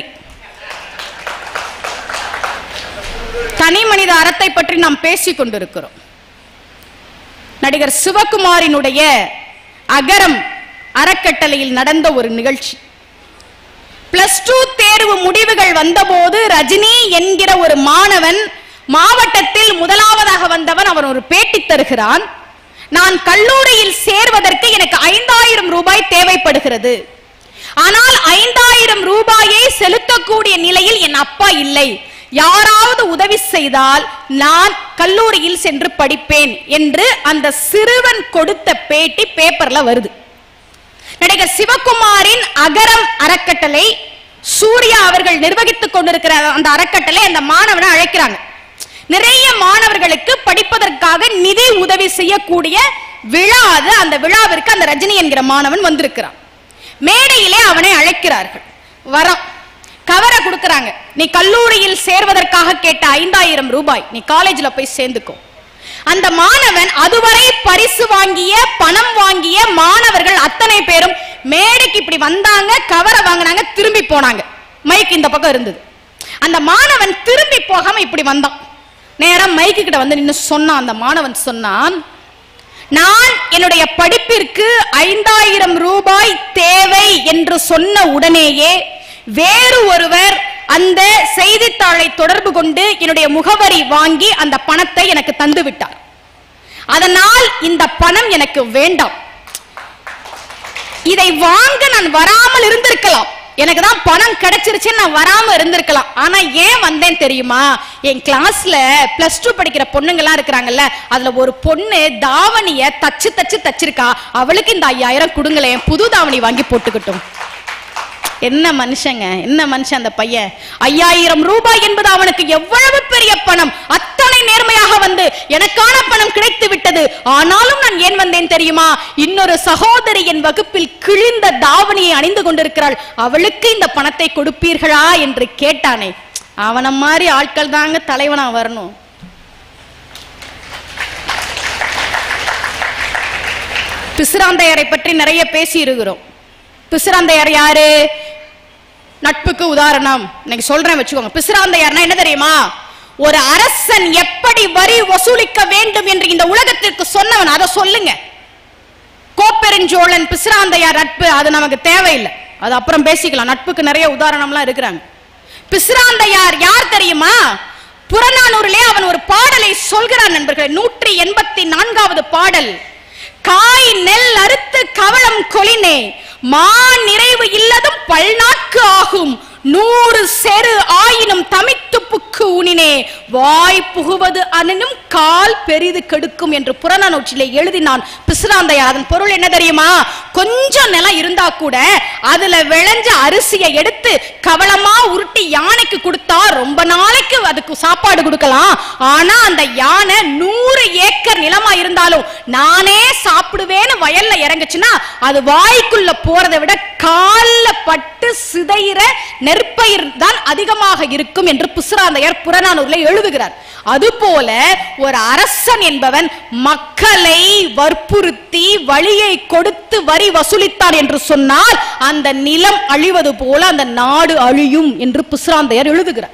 தனி மனித அறத்தை பற்றி நாம் பேசிக் கொண்டிருக்கிறோம் நடிகர் சிவகுமாரினுடைய அகரம் அறக்கட்டளையில் நடந்த ஒரு நிகழ்ச்சி பிளஸ் டூ தேர்வு முடிவுகள் வந்தபோது ரஜினி என்கிற ஒரு மாணவன் மாவட்டத்தில் முதலாவதாக வந்தவன் அவன் ஒரு பேட்டி தருகிறான் நான் கல்லூரியில் சேர்வதற்கு எனக்கு ஐந்தாயிரம் ரூபாய் தேவைப்படுகிறது ஆனால் ஐந்தாயிரம் ரூபாயை செலுத்தக்கூடிய நிலையில் என் அப்பா இல்லை யாராவது உதவி செய்தால் நான் கல்லூரியில் சென்று படிப்பேன் என்று அந்த சிறுவன் கொடுத்த பேட்டி பேப்பர்ல வருது நடிகர் சிவகுமாரின் அகரம் அறக்கட்டளை சூர்யா அவர்கள் நிர்வகித்துக் கொண்டிருக்கிற அந்த அறக்கட்டளை அந்த மாணவனை அழைக்கிறாங்க நிறைய மாணவர்களுக்கு படிப்பதற்காக நிதி உதவி செய்யக்கூடிய விழா அது அந்த விழாவிற்கு அந்த ரஜினி என்கிற மாணவன் வந்திருக்கிறான் மேடையிலே அவனை அழைக்கிறார்கள் வரம் கவரை கொடுக்கறாங்க நீ கல்லூரியில் சேர்வதற்காக கேட்ட ஐந்தாயிரம் ரூபாய் நீ காலேஜ்ல போய் சேர்ந்துக்கோ அந்த மாணவன் அதுவரை பரிசு வாங்கிய பணம் வாங்கிய மாணவர்கள் அத்தனை பேரும் மேடைக்கு இப்படி வந்தாங்க கவரை வாங்கினாங்க திரும்பி போனாங்க மைக் இந்த பக்கம் இருந்தது அந்த மாணவன் திரும்பி போகாம இப்படி வந்தான் நேரம் மைக்கு கிட்ட வந்து நின்னு சொன்னான் அந்த மாணவன் சொன்னான் நான் என்னுடைய படிப்பிற்கு ஐந்தாயிரம் ரூபாய் தேவை என்று சொன்ன உடனேயே வேறு ஒருவர் அந்த செய்தித்தாளை தொடர்பு கொண்டு என்னுடைய முகவரி வாங்கி அந்த பணத்தை எனக்கு தந்து விட்டார் அதனால் இந்த பணம் எனக்கு வேண்டாம் இதை வாங்க நான் வராமல் இருந்திருக்கலாம் எனக்கு தான் பணம் கிடைச்சிருச்சுன்னு நான் வராம இருந்திருக்கலாம் ஆனா ஏன் வந்தேன் தெரியுமா என் கிளாஸ்ல பிளஸ் டூ படிக்கிற பொண்ணுங்கலாம் இருக்கிறாங்கல்ல அதுல ஒரு பொண்ணு தாவணிய தச்சு தச்சு தச்சிருக்கா அவளுக்கு இந்த ஐயாயிரம் கொடுங்களேன் புது தாவணி வாங்கி போட்டுக்கட்டும் என்ன மனுஷங்க என்ன மனுஷன் அந்த பையன் ஐயாயிரம் ரூபாய் என்பது அவனுக்கு எவ்வளவு பெரிய பணம் அத்தனை நேர்மையாக வந்து எனக்கான பணம் கிடைத்து விட்டது ஆனாலும் நான் ஏன் வந்தேன் தெரியுமா இன்னொரு சகோதரி என் வகுப்பில் கிழிந்த தாவணியை அணிந்து கொண்டிருக்கிறாள் அவளுக்கு இந்த பணத்தை கொடுப்பீர்களா என்று கேட்டானே அவன மாதிரி ஆட்கள் தாங்க தலைவனா வரணும் பிசிராந்தையரை பற்றி நிறைய பேசி இருக்கிறோம் பிசிராந்தையார் யாரு நட்புக்கு உதாரணம் இன்னைக்கு சொல்றேன் வச்சுக்கோங்க பிசிராந்தையார்னா என்ன தெரியுமா ஒரு அரசன் எப்படி வரி வசூலிக்க வேண்டும் என்று இந்த உலகத்திற்கு சொன்னவன் அதை சொல்லுங்க கோப்பெருஞ்சோழன் பிசிராந்தையார் நட்பு அது நமக்கு தேவையில்லை அது அப்புறம் பேசிக்கலாம் நட்புக்கு நிறைய உதாரணம்லாம் இருக்கிறாங்க பிசிராந்தையார் யார் தெரியுமா புறநானூரிலே அவன் ஒரு பாடலை சொல்கிறான் நண்பர்களே நூற்றி எண்பத்தி நான்காவது பாடல் காய் நெல் அறுத்து கவளம் கொலினே மா நிறைவு இல்லதும் பல்நாட்கு ஆகும் நூறு செரு ஆயினும் தமித்து புக்கு உனினே வாய் புகுவது அனினும் கால் பெரிது கெடுக்கும் என்று புறநானூற்றிலே எழுதினான் பிசிராந்தையார் அதன் பொருள் என்ன தெரியுமா கொஞ்சம் நிலம் இருந்தா கூட அதுல விளைஞ்ச அரிசியை எடுத்து கவளமா உருட்டி யானைக்கு கொடுத்தா ரொம்ப நாளைக்கு அதுக்கு சாப்பாடு கொடுக்கலாம் ஆனா அந்த யானை நூறு ஏக்கர் நிலமா இருந்தாலும் நானே சாப்பிடுவேன்னு வயல்ல இறங்குச்சுன்னா அது வாய்க்குள்ள போறதை விட கால்ல பட்டு சிதையிற நெற்பயிர் தான் அதிகமாக இருக்கும் என்று புசுராந்தையர் புறநானூர்ல எழுதுகிறார் அதுபோல ஒரு அரசன் என்பவன் மக்களை வற்புறுத்தி வழியை கொடுத்து வரி வசூலித்தார் என்று சொன்னால் அந்த நிலம் அழிவது போல அந்த நாடு அழியும் என்று புசுராந்தையர் எழுதுகிறார்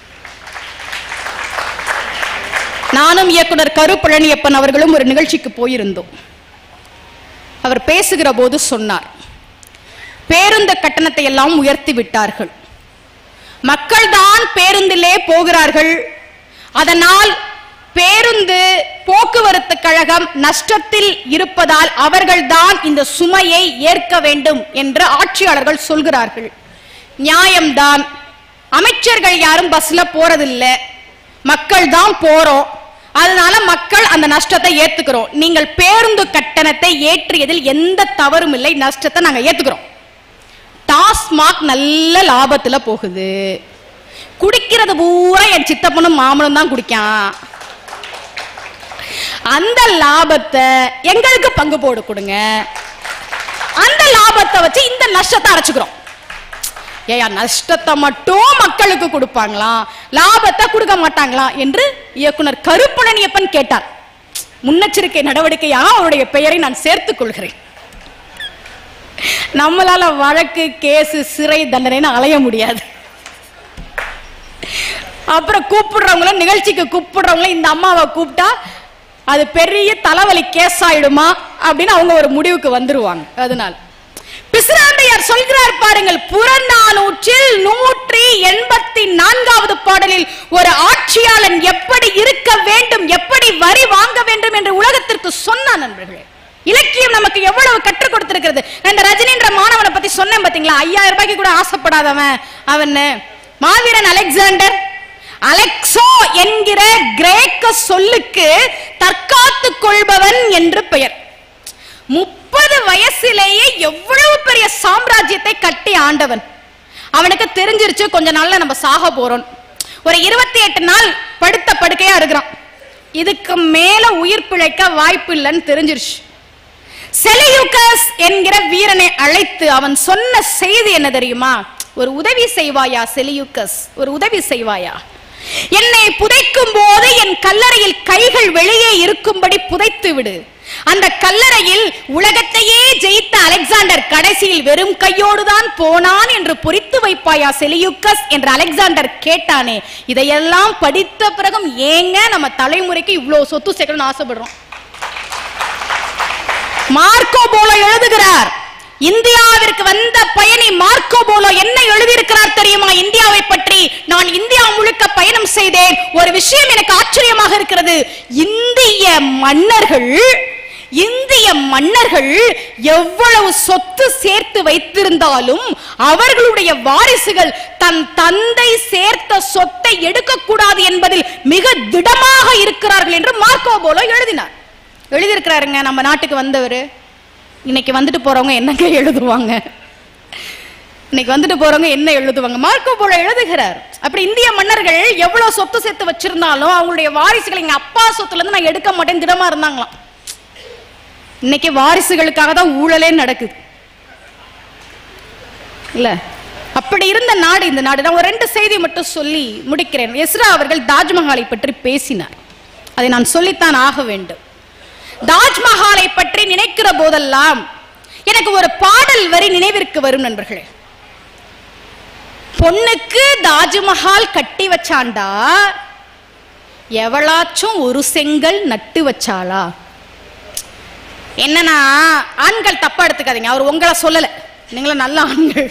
நானும் இயக்குனர் கரு பழனியப்பன் அவர்களும் ஒரு நிகழ்ச்சிக்கு போயிருந்தோம் அவர் பேசுகிற போது சொன்னார் பேருந்து கட்டணத்தை எல்லாம் உயர்த்தி விட்டார்கள் மக்கள் தான் பேருந்திலே போகிறார்கள் அதனால் பேருந்து போக்குவரத்து கழகம் நஷ்டத்தில் இருப்பதால் அவர்கள்தான் இந்த சுமையை ஏற்க வேண்டும் என்று ஆட்சியாளர்கள் சொல்கிறார்கள் நியாயம்தான் அமைச்சர்கள் யாரும் பஸ்ல போறதில்லை மக்கள் தான் போறோம் அதனால மக்கள் அந்த நஷ்டத்தை ஏத்துக்கிறோம் நீங்கள் பேருந்து கட்டணத்தை ஏற்றியதில் எந்த தவறும் இல்லை நஷ்டத்தை நாங்க ஏத்துக்கிறோம் டாஸ்மாக் நல்ல லாபத்துல போகுது குடிக்கிறது பூரா என் சித்தப்பனும் மாமனும் தான் குடிக்கான் அந்த லாபத்தை எங்களுக்கு பங்கு போடு கொடுங்க அந்த லாபத்தை வச்சு இந்த நஷ்டத்தை அரைச்சுக்கிறோம் ஏயா நஷ்டத்தை மட்டும் மக்களுக்கு கொடுப்பாங்களாம் லாபத்தை கொடுக்க மாட்டாங்களா என்று இயக்குனர் கருப்பழனியப்பன் கேட்டார் முன்னெச்சரிக்கை நடவடிக்கையாக அவருடைய பெயரை நான் சேர்த்துக் கொள்கிறேன் நம்மளால வழக்கு கேஸ் சிறை தண்டனைன்னு அலைய முடியாது அப்புறம் கூப்பிடுறவங்களும் நிகழ்ச்சிக்கு கூப்பிடுறவங்களும் இந்த அம்மாவை கூப்பிட்டா அது பெரிய தலைவலி கேஸ் ஆயிடுமா அப்படின்னு அவங்க ஒரு முடிவுக்கு வந்துருவாங்க அதனால பிசிராந்தையார் சொல்கிறார் பாருங்கள் புறநானூற்றில் நூற்றி எண்பத்தி நான்காவது பாடலில் ஒரு ஆட்சியாளன் எப்படி இருக்க வேண்டும் எப்படி வரி வாங்க வேண்டும் என்று உலகத்திற்கு சொன்னான் நண்பர்களே இலக்கியம் நமக்கு எவ்வளவு கற்றுக் கொடுத்திருக்கிறது நான் இந்த ரஜினின்ற மாணவனை பத்தி சொன்னேன் பாத்தீங்களா ஐயாயிரம் ரூபாய்க்கு கூட ஆசைப்படாதவன் அவன் மாவீரன் அலெக்சாண்டர் அலெக்சோ என்கிற கிரேக்க சொல்லுக்கு தற்காத்துக் கொள்பவன் என்று பெயர் முப்பது இருபது வயசிலேயே எவ்வளவு பெரிய சாம்ராஜ்யத்தை கட்டி ஆண்டவன் அவனுக்கு தெரிஞ்சிருச்சு கொஞ்ச நாள்ல நம்ம சாக போறோம் ஒரு இருபத்தி எட்டு நாள் படுத்த படுக்கையா இருக்கிறான் இதுக்கு மேல உயிர் பிழைக்க வாய்ப்பு இல்லைன்னு தெரிஞ்சிருச்சு செலியூக்கஸ் என்கிற வீரனை அழைத்து அவன் சொன்ன செய்தி என்ன தெரியுமா ஒரு உதவி செய்வாயா செலியூக்கஸ் ஒரு உதவி செய்வாயா என்னை புதைக்கும் போது என் கல்லறையில் கைகள் வெளியே இருக்கும்படி புதைத்து விடு அந்த கல்லறையில் உலகத்தையே ஜெயித்த அலெக்சாண்டர் கடைசியில் வெறும் கையோடுதான் போனான் என்று பொறித்து வைப்பாயா செலியூக்கஸ் என்று அலெக்சாண்டர் கேட்டானே இதையெல்லாம் படித்த பிறகும் ஏங்க நம்ம தலைமுறைக்கு இவ்வளவு சொத்து சேர்க்கணும்னு ஆசைப்படுறோம் மார்க்கோ போலோ எழுதுகிறார் இந்தியாவிற்கு வந்த பயணி மார்க்கோ போலோ என்ன எழுதியிருக்கிறார் தெரியுமா இந்தியாவை பற்றி நான் இந்தியா முழுக்க பயணம் செய்தேன் ஒரு விஷயம் எனக்கு ஆச்சரியமாக இருக்கிறது இந்திய மன்னர்கள் இந்திய மன்னர்கள் எவ்வளவு சொத்து சேர்த்து வைத்திருந்தாலும் அவர்களுடைய வாரிசுகள் தன் தந்தை சேர்த்த சொத்தை எடுக்கக்கூடாது என்பதில் மிக திடமாக இருக்கிறார்கள் என்று மார்க்கோ போலோ எழுதினார் எழுதியிருக்கிறாருங்க நம்ம நாட்டுக்கு வந்தவர் இன்னைக்கு வந்துட்டு போறவங்க என்னங்க எழுதுவாங்க இன்னைக்கு வந்துட்டு போறவங்க என்ன எழுதுவாங்க மார்க்கோ போல எழுதுகிறார் அப்படி இந்திய மன்னர்கள் எவ்வளவு சொத்து சேர்த்து வச்சிருந்தாலும் அவங்களுடைய வாரிசுகள் எங்க அப்பா சொத்துல இருந்து நான் எடுக்க மாட்டேன் திடமா இருந்தாங்களாம் இன்னைக்கு வாரிசுகளுக்காக தான் ஊழலே நடக்குது இல்ல அப்படி இருந்த நாடு இந்த நாடு நான் ஒரு ரெண்டு செய்தி மட்டும் சொல்லி முடிக்கிறேன் எஸ்ரா அவர்கள் தாஜ்மஹாலை பற்றி பேசினார் அதை நான் சொல்லித்தான் ஆக வேண்டும் தாஜ்மஹாலை பற்றி நினைக்கிற போதெல்லாம் எனக்கு ஒரு பாடல் வரி நினைவிற்கு வரும் நண்பர்களே பொண்ணுக்கு தாஜ்மஹால் கட்டி வச்சாண்டா எவளாச்சும் ஒரு செங்கல் நட்டு வச்சாளா என்னன்னா ஆண்கள் தப்பா எடுத்துக்காதீங்க அவர் உங்களை சொல்லல நீங்களும் நல்ல ஆண்கள்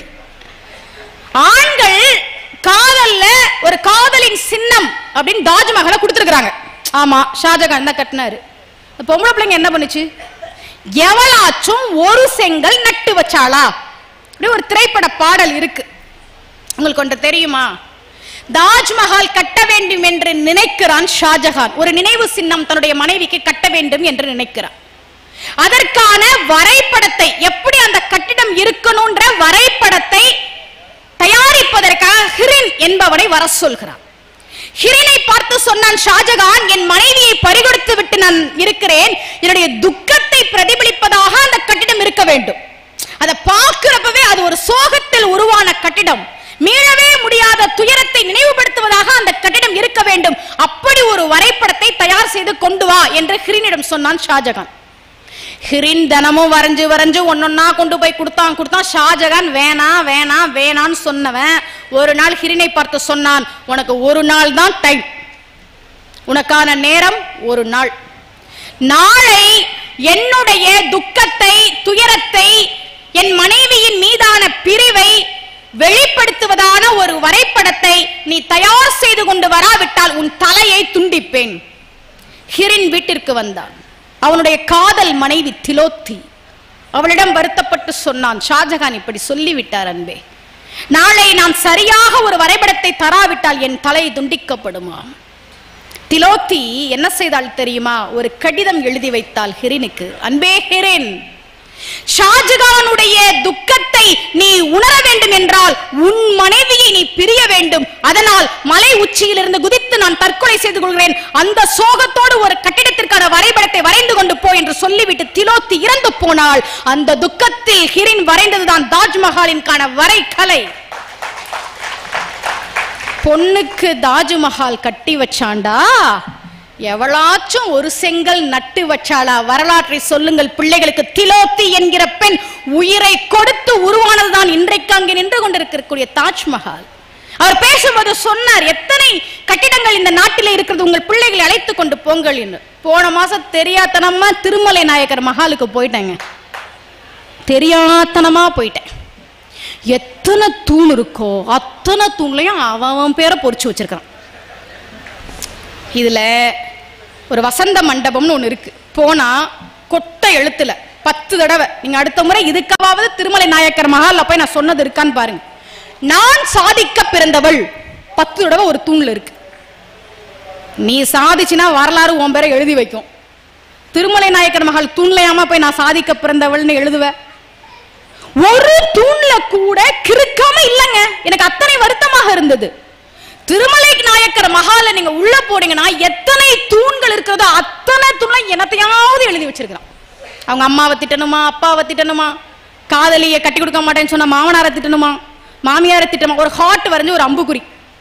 ஆண்கள் காதல்ல ஒரு காதலின் சின்னம் அப்படின்னு தாஜ்மஹாலை கொடுத்துருக்காங்க ஆமா ஷாஜகான் தான் கட்டினாரு இந்த பொம்பளை பிள்ளைங்க என்ன பண்ணுச்சு எவளாச்சும் ஒரு செங்கல் நட்டு வச்சாளா அப்படி ஒரு திரைப்பட பாடல் இருக்கு உங்களுக்கு ஒன்று தெரியுமா தாஜ்மஹால் கட்ட வேண்டும் என்று நினைக்கிறான் ஷாஜகான் ஒரு நினைவு சின்னம் தன்னுடைய மனைவிக்கு கட்ட வேண்டும் என்று நினைக்கிறான் அதற்கான வரைபடத்தை எப்படி அந்த கட்டிடம் இருக்கணும்ன்ற வரைபடத்தை தயாரிப்பதற்காக ஹிரின் என்பவனை வர சொல்கிறான் ஹிரினை பார்த்து சொன்னான் ஷாஜகான் என் மனைவியை பறிகொடுத்து விட்டு நான் இருக்கிறேன் என்னுடைய துக்கத்தை பிரதிபலிப்பதாக அந்த கட்டிடம் இருக்க வேண்டும் அதை பார்க்கிறப்பவே அது ஒரு சோகத்தில் உருவான கட்டிடம் மீளவே முடியாத துயரத்தை நினைவுபடுத்துவதாக அந்த கட்டிடம் இருக்க வேண்டும் அப்படி ஒரு வரைபடத்தை தயார் செய்து கொண்டு வா என்று ஹிரினிடம் சொன்னான் ஷாஜகான் ஹிரின் தினமும் வரைஞ்சு வரைஞ்சு ஒன்னொன்னா கொண்டு போய் கொடுத்தான் கொடுத்தான் ஷாஜகான் வேணாம் வேணாம் வேணான்னு சொன்னவன் ஒரு நாள் ஹிரினை பார்த்து சொன்னான் உனக்கு ஒரு நாள் தான் டைம் உனக்கான நேரம் ஒரு நாள் நாளை என்னுடைய துக்கத்தை துயரத்தை என் மனைவியின் மீதான பிரிவை வெளிப்படுத்துவதான ஒரு வரைபடத்தை நீ தயார் செய்து கொண்டு வராவிட்டால் உன் தலையை துண்டிப்பேன் ஹிரின் வீட்டிற்கு வந்தான் அவனுடைய காதல் மனைவி திலோத்தி அவளிடம் வருத்தப்பட்டு சொன்னான் ஷாஜகான் இப்படி சொல்லிவிட்டார் அன்பே நாளை நான் சரியாக ஒரு வரைபடத்தை தராவிட்டால் என் தலை துண்டிக்கப்படுமா திலோத்தி என்ன செய்தாள் தெரியுமா ஒரு கடிதம் எழுதி வைத்தாள் ஹிரினுக்கு அன்பே ஹிரின் ஷாஜகானுடைய துக்கத்தை நீ உணர வேண்டும் என்றால் உன் மனைவியை நீ பிரிய வேண்டும் அதனால் மலை உச்சியிலிருந்து குதித்து நான் தற்கொலை செய்து கொள்கிறேன் அந்த சோகத்தோடு ஒரு கட்டிடத்திற்கான வரைபடத்தை வரைந்து கொண்டு போ என்று சொல்லிவிட்டு திலோத்தி இறந்து போனாள் அந்த துக்கத்தில் ஹிரின் வரைந்ததுதான் தாஜ்மஹாலின்கான வரைகலை பொண்ணுக்கு தாஜ்மஹால் கட்டி வச்சாண்டா எவளாச்சும் ஒரு செங்கல் நட்டு வச்சாளா வரலாற்றை சொல்லுங்கள் பிள்ளைகளுக்கு திலோத்தி என்கிற பெண் உயிரை கொடுத்து உருவானதுதான் இன்றைக்கு அங்கே நின்று கொண்டிருக்கக்கூடிய தாஜ்மஹால் அவர் பேசும்போது சொன்னார் எத்தனை கட்டிடங்கள் இந்த நாட்டிலே இருக்கிறது உங்கள் பிள்ளைகளை அழைத்து கொண்டு போங்கள் என்று போன மாசம் தெரியாதனமா திருமலை நாயக்கர் மஹாலுக்கு போயிட்டேங்க தெரியாதனமா போயிட்டேன் எத்தனை தூண் இருக்கோ அத்தனை தூண்லையும் அவன் அவன் பேரை பொறிச்சு வச்சிருக்கான் இதுல ஒரு வசந்த மண்டபம்னு ஒண்ணு இருக்கு போனா கொட்டை எழுத்துல பத்து தடவை நீங்க அடுத்த முறை இதுக்காவது திருமலை நாயக்கர் மகால்ல போய் நான் சொன்னது இருக்கான்னு பாருங்க நான் சாதிக்க பிறந்தவள் பத்து தடவை ஒரு தூண்ல இருக்கு நீ சாதிச்சுனா வரலாறு உன் பேரை எழுதி வைக்கும் திருமலை நாயக்கர் மகள் தூண்லையாம போய் நான் சாதிக்க பிறந்தவள்னு எழுதுவ ஒரு தூண்ல கூட கிறுக்காம இல்லைங்க எனக்கு அத்தனை வருத்தமாக இருந்தது திருமலை நாயக்கர் மகால நீங்க உள்ள போனீங்கன்னா எத்தனை தூண்கள் இருக்கிறதோ அத்தனை தூண்ல என்னத்தையாவது எழுதி வச்சிருக்கிறான் அவங்க அம்மாவை திட்டணுமா அப்பாவை திட்டணுமா காதலியை கட்டி கொடுக்க மாட்டேன்னு சொன்ன மாமனாரை திட்டணுமா மாமியாரை திட்டணுமா ஒரு ஹார்ட் வரைஞ்சு ஒரு அம்புக்குறி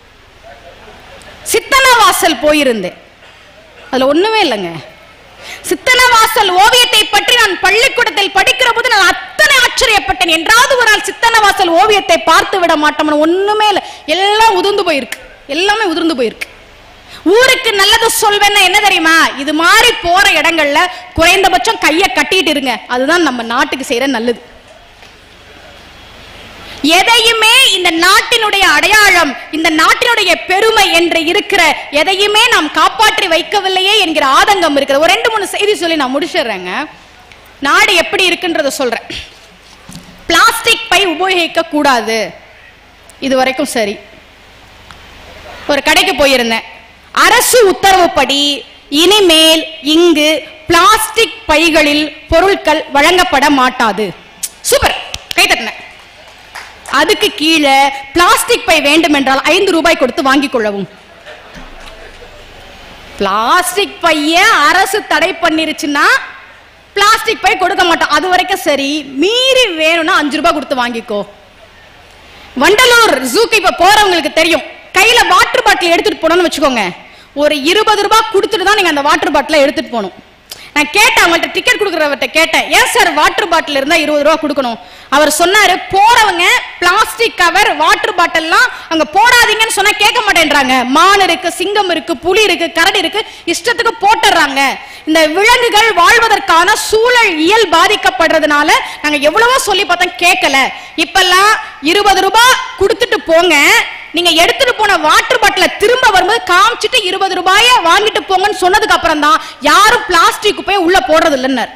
சித்தனவாசல் போயிருந்தேன் அதுல ஒண்ணுமே இல்லைங்க சித்தனவாசல் ஓவியத்தை பற்றி நான் பள்ளிக்கூடத்தில் படிக்கிற போது நான் அத்தனை ஆச்சரியப்பட்டேன் என்றாவது ஒரு நாள் சித்தனவாசல் ஓவியத்தை பார்த்து விட மாட்டோம்னு ஒண்ணுமே இல்லை எல்லாம் உதிர்ந்து போயிருக்கு எல்லாமே உதிர்ந்து போயிருக்கு ஊருக்கு நல்லது சொல்வேன்னா என்ன தெரியுமா இது மாதிரி போற இடங்கள்ல குறைந்தபட்சம் கையை கட்டிட்டு இருங்க அதுதான் நம்ம நாட்டுக்கு செய்யற நல்லது எதையுமே இந்த நாட்டினுடைய அடையாளம் இந்த நாட்டினுடைய பெருமை என்று இருக்கிற எதையுமே நாம் காப்பாற்றி வைக்கவில்லையே என்கிற ஆதங்கம் இருக்கிறது ஒரு ரெண்டு மூணு செய்தி சொல்லி நான் முடிச்சிடுறேங்க நாடு எப்படி இருக்குன்றத சொல்றேன் பிளாஸ்டிக் பை உபயோகிக்க கூடாது இது வரைக்கும் சரி ஒரு கடைக்கு போயிருந்தேன் அரசு உத்தரவுப்படி இனிமேல் இங்கு பிளாஸ்டிக் பைகளில் பொருட்கள் வழங்கப்பட மாட்டாது சூப்பர் கை தட்டினேன் அதுக்கு கீழே பிளாஸ்டிக் பை வேண்டும் என்றால் ஐந்து ரூபாய் கொடுத்து வாங்கிக் கொள்ளவும் பிளாஸ்டிக் பைய அரசு தடை பண்ணிருச்சுன்னா பிளாஸ்டிக் பை கொடுக்க மாட்டோம் அது வரைக்கும் சரி மீறி வேணும்னா அஞ்சு ரூபாய் கொடுத்து வாங்கிக்கோ வண்டலூர் ஜூக்கு இப்ப போறவங்களுக்கு தெரியும் கையில வாட்டர் பாட்டில் எடுத்துட்டு போனோம்னு வச்சுக்கோங்க ஒரு இருபது ரூபாய் கொடுத்துட்டு தான் நீங்க அந்த வாட்டர் பாட்டில எடுத்துட்டு போகணும் நான் கேட்டேன் அவங்கள்ட்ட டிக்கெட் கொடுக்குறவர்கிட்ட கேட்டேன் ஏன் சார் வாட்டர் பாட்டில் இருந்தா இருபது ரூபா கொடுக்கணும் அவர் சொன்னாரு போறவங்க பிளாஸ்டிக் கவர் வாட்டர் பாட்டில்லாம் அங்க போடாதீங்கன்னு சொன்னா கேட்க மாட்டேன்றாங்க மான் இருக்கு சிங்கம் இருக்கு புலி இருக்கு கரடி இருக்கு இஷ்டத்துக்கு போட்டுறாங்க இந்த விலங்குகள் வாழ்வதற்கான சூழல் இயல் பாதிக்கப்படுறதுனால நாங்க எவ்வளவோ சொல்லி பார்த்தோம் கேட்கல இப்பெல்லாம் இருபது ரூபாய் கொடுத்துட்டு போங்க நீங்க எடுத்துட்டு போன வாட்டர் பாட்டில திரும்ப வரும்போது காமிச்சிட்டு இருபது ரூபாய வாங்கிட்டு போங்கன்னு சொன்னதுக்கு அப்புறம் தான் யாரும் பிளாஸ்டிக் போய் உள்ள போடுறது இல்லைன்னு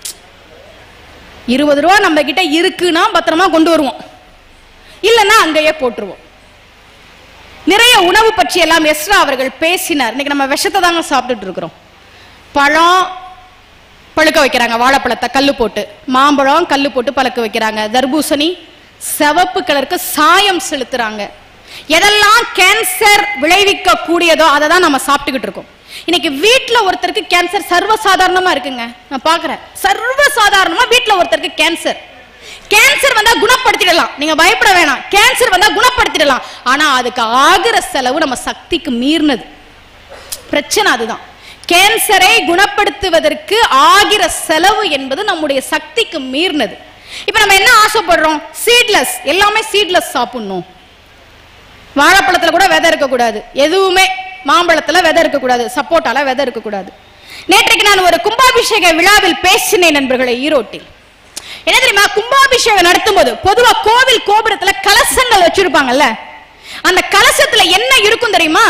இருபது ரூபா நம்ம கிட்ட இருக்குன்னா பத்திரமா கொண்டு வருவோம் இல்லைன்னா அங்கேயே போட்டுருவோம் நிறைய உணவு பற்றி எல்லாம் எஸ்ரா அவர்கள் பேசினார் இன்னைக்கு நம்ம விஷத்தை தாங்க சாப்பிட்டுட்டு இருக்கிறோம் பழம் பழுக்க வைக்கிறாங்க வாழைப்பழத்தை கல்லு போட்டு மாம்பழம் கல்லு போட்டு பழுக்க வைக்கிறாங்க தர்பூசணி சிவப்பு கலருக்கு சாயம் செலுத்துறாங்க எதெல்லாம் கேன்சர் விளைவிக்க கூடியதோ அதை தான் நம்ம சாப்பிட்டுக்கிட்டு இருக்கோம் இன்னைக்கு வீட்ல ஒருத்தருக்கு கேன்சர் சர்வசாதாரணமா இருக்குங்க நான் பாக்குறேன் சர்வசாதாரணமா வீட்ல ஒருத்தருக்கு கேன்சர் கேன்சர் வந்தா குணப்படுத்திடலாம் நீங்க பயப்பட வேணாம் கேன்சர் வந்தா குணப்படுத்திடலாம் ஆனா அதுக்கு ஆகிற செலவு நம்ம சக்திக்கு மீறினது பிரச்சனை அதுதான் கேன்சரை குணப்படுத்துவதற்கு ஆகிற செலவு என்பது நம்முடைய சக்திக்கு மீறினது இப்ப நம்ம என்ன ஆசைப்படுறோம் சீட்லெஸ் எல்லாமே சீட்லெஸ் சாப்பிடணும் வாழைப்பழத்துல கூட விதை இருக்கக்கூடாது எதுவுமே மாம்பழத்துல விதை இருக்கக்கூடாது சப்போட்டால விதை இருக்கக்கூடாது நேற்றைக்கு நான் ஒரு கும்பாபிஷேக விழாவில் பேசினேன் நண்பர்களை ஈரோட்டில் என்ன தெரியுமா கும்பாபிஷேகம் நடத்தும்போது பொதுவா கோவில் கோபுரத்துல கலசங்கள் வச்சிருப்பாங்கல்ல அந்த கலசத்துல என்ன இருக்கும் தெரியுமா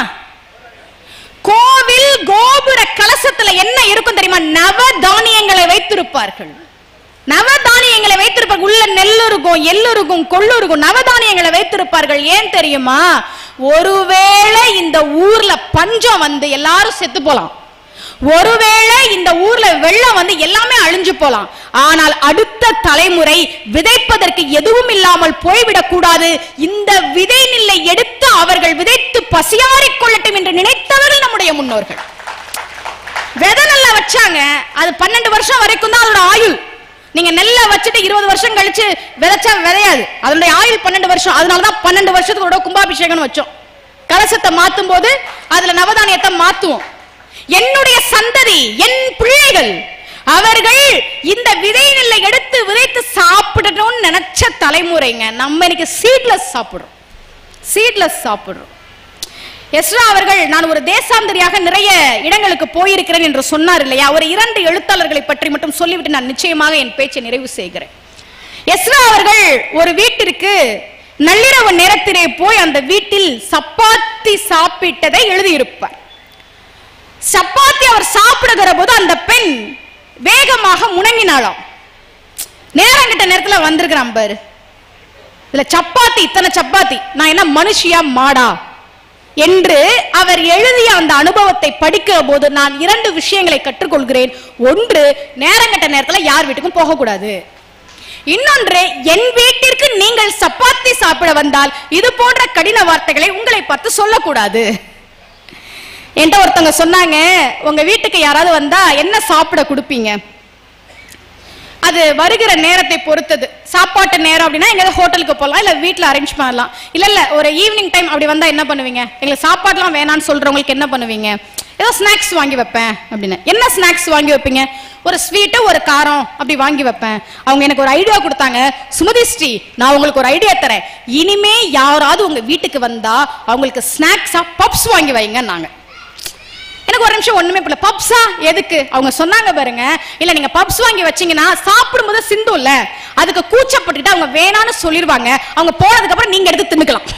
கோவில் கோபுர கலசத்துல என்ன இருக்கும் தெரியுமா நவ தானியங்களை வைத்திருப்பார்கள் நவதானியங்களை வைத்திருப்பார்கள் உள்ள நெல் இருக்கும் எள்ளு இருக்கும் கொள்ளு இருக்கும் நவதானியங்களை வைத்திருப்பார்கள் ஏன் தெரியுமா ஒருவேளை இந்த ஊர்ல பஞ்சம் வந்து எல்லாரும் செத்து போலாம் ஒருவேளை இந்த ஊர்ல வெள்ளம் வந்து எல்லாமே அழிஞ்சு போலாம் ஆனால் அடுத்த தலைமுறை விதைப்பதற்கு எதுவும் இல்லாமல் போய்விடக் கூடாது இந்த விதை நெல்லை எடுத்து அவர்கள் விதைத்து பசியாறிக் கொள்ளட்டும் என்று நினைத்தவர்கள் நம்முடைய முன்னோர்கள் விதை நல்லா வச்சாங்க அது பன்னெண்டு வருஷம் வரைக்கும் தான் அதோட ஆயுள் நீங்க நெல்லை வச்சுட்டு இருபது வருஷம் கழிச்சு விதைச்சா விதையாது அதனுடைய ஆயுள் பன்னெண்டு வருஷம் அதனாலதான் பன்னெண்டு வருஷத்துக்கு ஒரு கும்பாபிஷேகம் வச்சோம் கலசத்தை மாத்தும் போது அதுல நவதானியத்தை மாத்துவோம் என்னுடைய சந்ததி என் பிள்ளைகள் அவர்கள் இந்த விதை நெல்லை எடுத்து விதைத்து சாப்பிடணும்னு நினைச்ச தலைமுறைங்க நம்ம இன்னைக்கு சீட்லெஸ் சாப்பிடுறோம் சீட்லெஸ் சாப்பிடுறோம் எஸ்ரா அவர்கள் நான் ஒரு தேசாந்தரியாக நிறைய இடங்களுக்கு போயிருக்கிறேன் என்று சொன்னார் இல்லையா ஒரு இரண்டு எழுத்தாளர்களை பற்றி மட்டும் சொல்லிவிட்டு நான் நிச்சயமாக என் பேச்சை நிறைவு செய்கிறேன் எஸ்ரா அவர்கள் ஒரு வீட்டிற்கு நள்ளிரவு நேரத்திலே போய் அந்த வீட்டில் சப்பாத்தி சாப்பிட்டதை எழுதியிருப்பார் சப்பாத்தி அவர் சாப்பிடுகிற போது அந்த பெண் வேகமாக முணங்கினாளாம் நேரம் கிட்ட நேரத்துல வந்திருக்கிறான் பாரு இதுல சப்பாத்தி இத்தனை சப்பாத்தி நான் என்ன மனுஷியா மாடா என்று அவர் எழுதிய அந்த அனுபவத்தை படிக்கிற போது நான் இரண்டு விஷயங்களை கற்றுக்கொள்கிறேன் ஒன்று நேரங்கட்ட நேரத்துல யார் வீட்டுக்கும் போகக்கூடாது இன்னொன்று என் வீட்டிற்கு நீங்கள் சப்பாத்தி சாப்பிட வந்தால் இது போன்ற கடின வார்த்தைகளை உங்களை பார்த்து சொல்லக்கூடாது என்கிட்ட ஒருத்தவங்க சொன்னாங்க உங்க வீட்டுக்கு யாராவது வந்தா என்ன சாப்பிட கொடுப்பீங்க அது வருகிற நேரத்தை பொறுத்தது சாப்பாட்டு நேரம் அப்படின்னா எங்கேயாவது ஹோட்டலுக்கு போகலாம் இல்ல வீட்ல அரேஞ்ச் பண்ணலாம் இல்ல இல்ல ஒரு ஈவினிங் டைம் அப்படி வந்தா என்ன பண்ணுவீங்க எங்களுக்கு சாப்பாடுலாம் வேணாம்னு சொல்றவங்களுக்கு என்ன பண்ணுவீங்க ஏதோ ஸ்நாக்ஸ் வாங்கி வைப்பேன் அப்படின்னு என்ன ஸ்நாக்ஸ் வாங்கி வைப்பீங்க ஒரு ஸ்வீட்டு ஒரு காரம் அப்படி வாங்கி வைப்பேன் அவங்க எனக்கு ஒரு ஐடியா கொடுத்தாங்க சுமதி ஸ்ரீ நான் உங்களுக்கு ஒரு ஐடியா தரேன் இனிமே யாராவது உங்க வீட்டுக்கு வந்தா அவங்களுக்கு ஸ்நாக்ஸா பப்ஸ் வாங்கி வைங்கன்னாங்க எனக்கு ஒரு நிமிஷம் ஒண்ணுமே புரியல பப்ஸா எதுக்கு அவங்க சொன்னாங்க பாருங்க இல்ல நீங்க பப்ஸ் வாங்கி வச்சீங்கன்னா சாப்பிடும்போது சிந்தும்ல அதுக்கு கூச்சப்பட்டுட்டு அவங்க வேணான்னு சொல்லிடுவாங்க அவங்க போனதுக்கு அப்புறம் நீங்க எடுத்து தின்னுக்கலாம்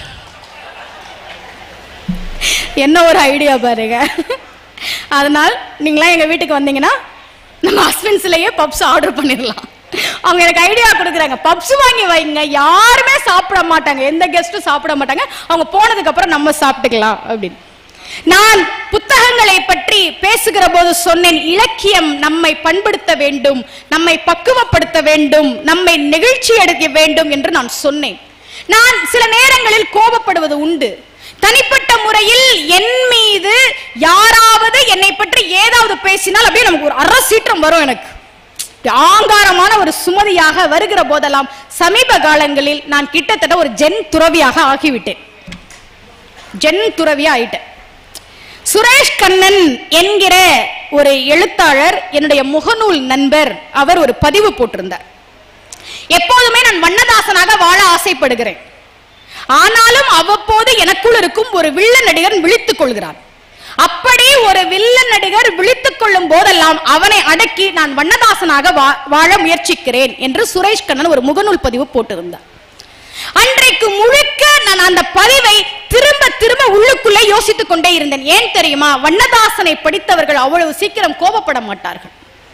என்ன ஒரு ஐடியா பாருங்க அதனால் நீங்களாம் எங்க வீட்டுக்கு வந்தீங்கன்னா நம்ம ஹஸ்பண்ட்ஸ்லயே பப்ஸ் ஆர்டர் பண்ணிடலாம் அவங்க எனக்கு ஐடியா கொடுக்குறாங்க பப்ஸ் வாங்கி வைங்க யாருமே சாப்பிட மாட்டாங்க எந்த கெஸ்ட்டும் சாப்பிட மாட்டாங்க அவங்க போனதுக்கு அப்புறம் நம்ம சாப்பிட்டுக்கலாம் அப்படின்னு நான் புத்தகங்களை பற்றி பேசுகிற போது சொன்னேன் இலக்கியம் நம்மை பண்படுத்த வேண்டும் நம்மை பக்குவப்படுத்த வேண்டும் நம்மை நெகிழ்ச்சி அடைய வேண்டும் என்று நான் சொன்னேன் நான் சில நேரங்களில் கோபப்படுவது உண்டு தனிப்பட்ட முறையில் என் மீது யாராவது என்னை பற்றி ஏதாவது பேசினால் அப்படியே நமக்கு ஒரு அற சீற்றம் வரும் எனக்கு ஆங்காரமான ஒரு சுமதியாக வருகிற போதெல்லாம் சமீப காலங்களில் நான் கிட்டத்தட்ட ஒரு ஜென் துறவியாக ஆகிவிட்டேன் ஜென் துறவியா ஆயிட்டேன் சுரேஷ் கண்ணன் என்கிற ஒரு எழுத்தாளர் என்னுடைய முகநூல் நண்பர் அவர் ஒரு பதிவு போட்டிருந்தார் எப்போதுமே நான் வண்ணதாசனாக வாழ ஆசைப்படுகிறேன் ஆனாலும் அவ்வப்போது எனக்குள் இருக்கும் ஒரு வில்ல நடிகர் விழித்துக் கொள்கிறான் அப்படி ஒரு வில்ல நடிகர் விழித்துக் கொள்ளும் போதெல்லாம் அவனை அடக்கி நான் வண்ணதாசனாக வா- வாழ முயற்சிக்கிறேன் என்று சுரேஷ் கண்ணன் ஒரு முகநூல் பதிவு போட்டிருந்தார் அன்றைக்கு முழுக்க நான் அந்த பதிவை திரும்ப திரும்ப உள்ளுக்குள்ளே யோசித்துக் கொண்டே இருந்தேன் ஏன் தெரியுமா வண்ணதாசனை படித்தவர்கள் அவ்வளவு சீக்கிரம் கோபப்பட மாட்டார்கள்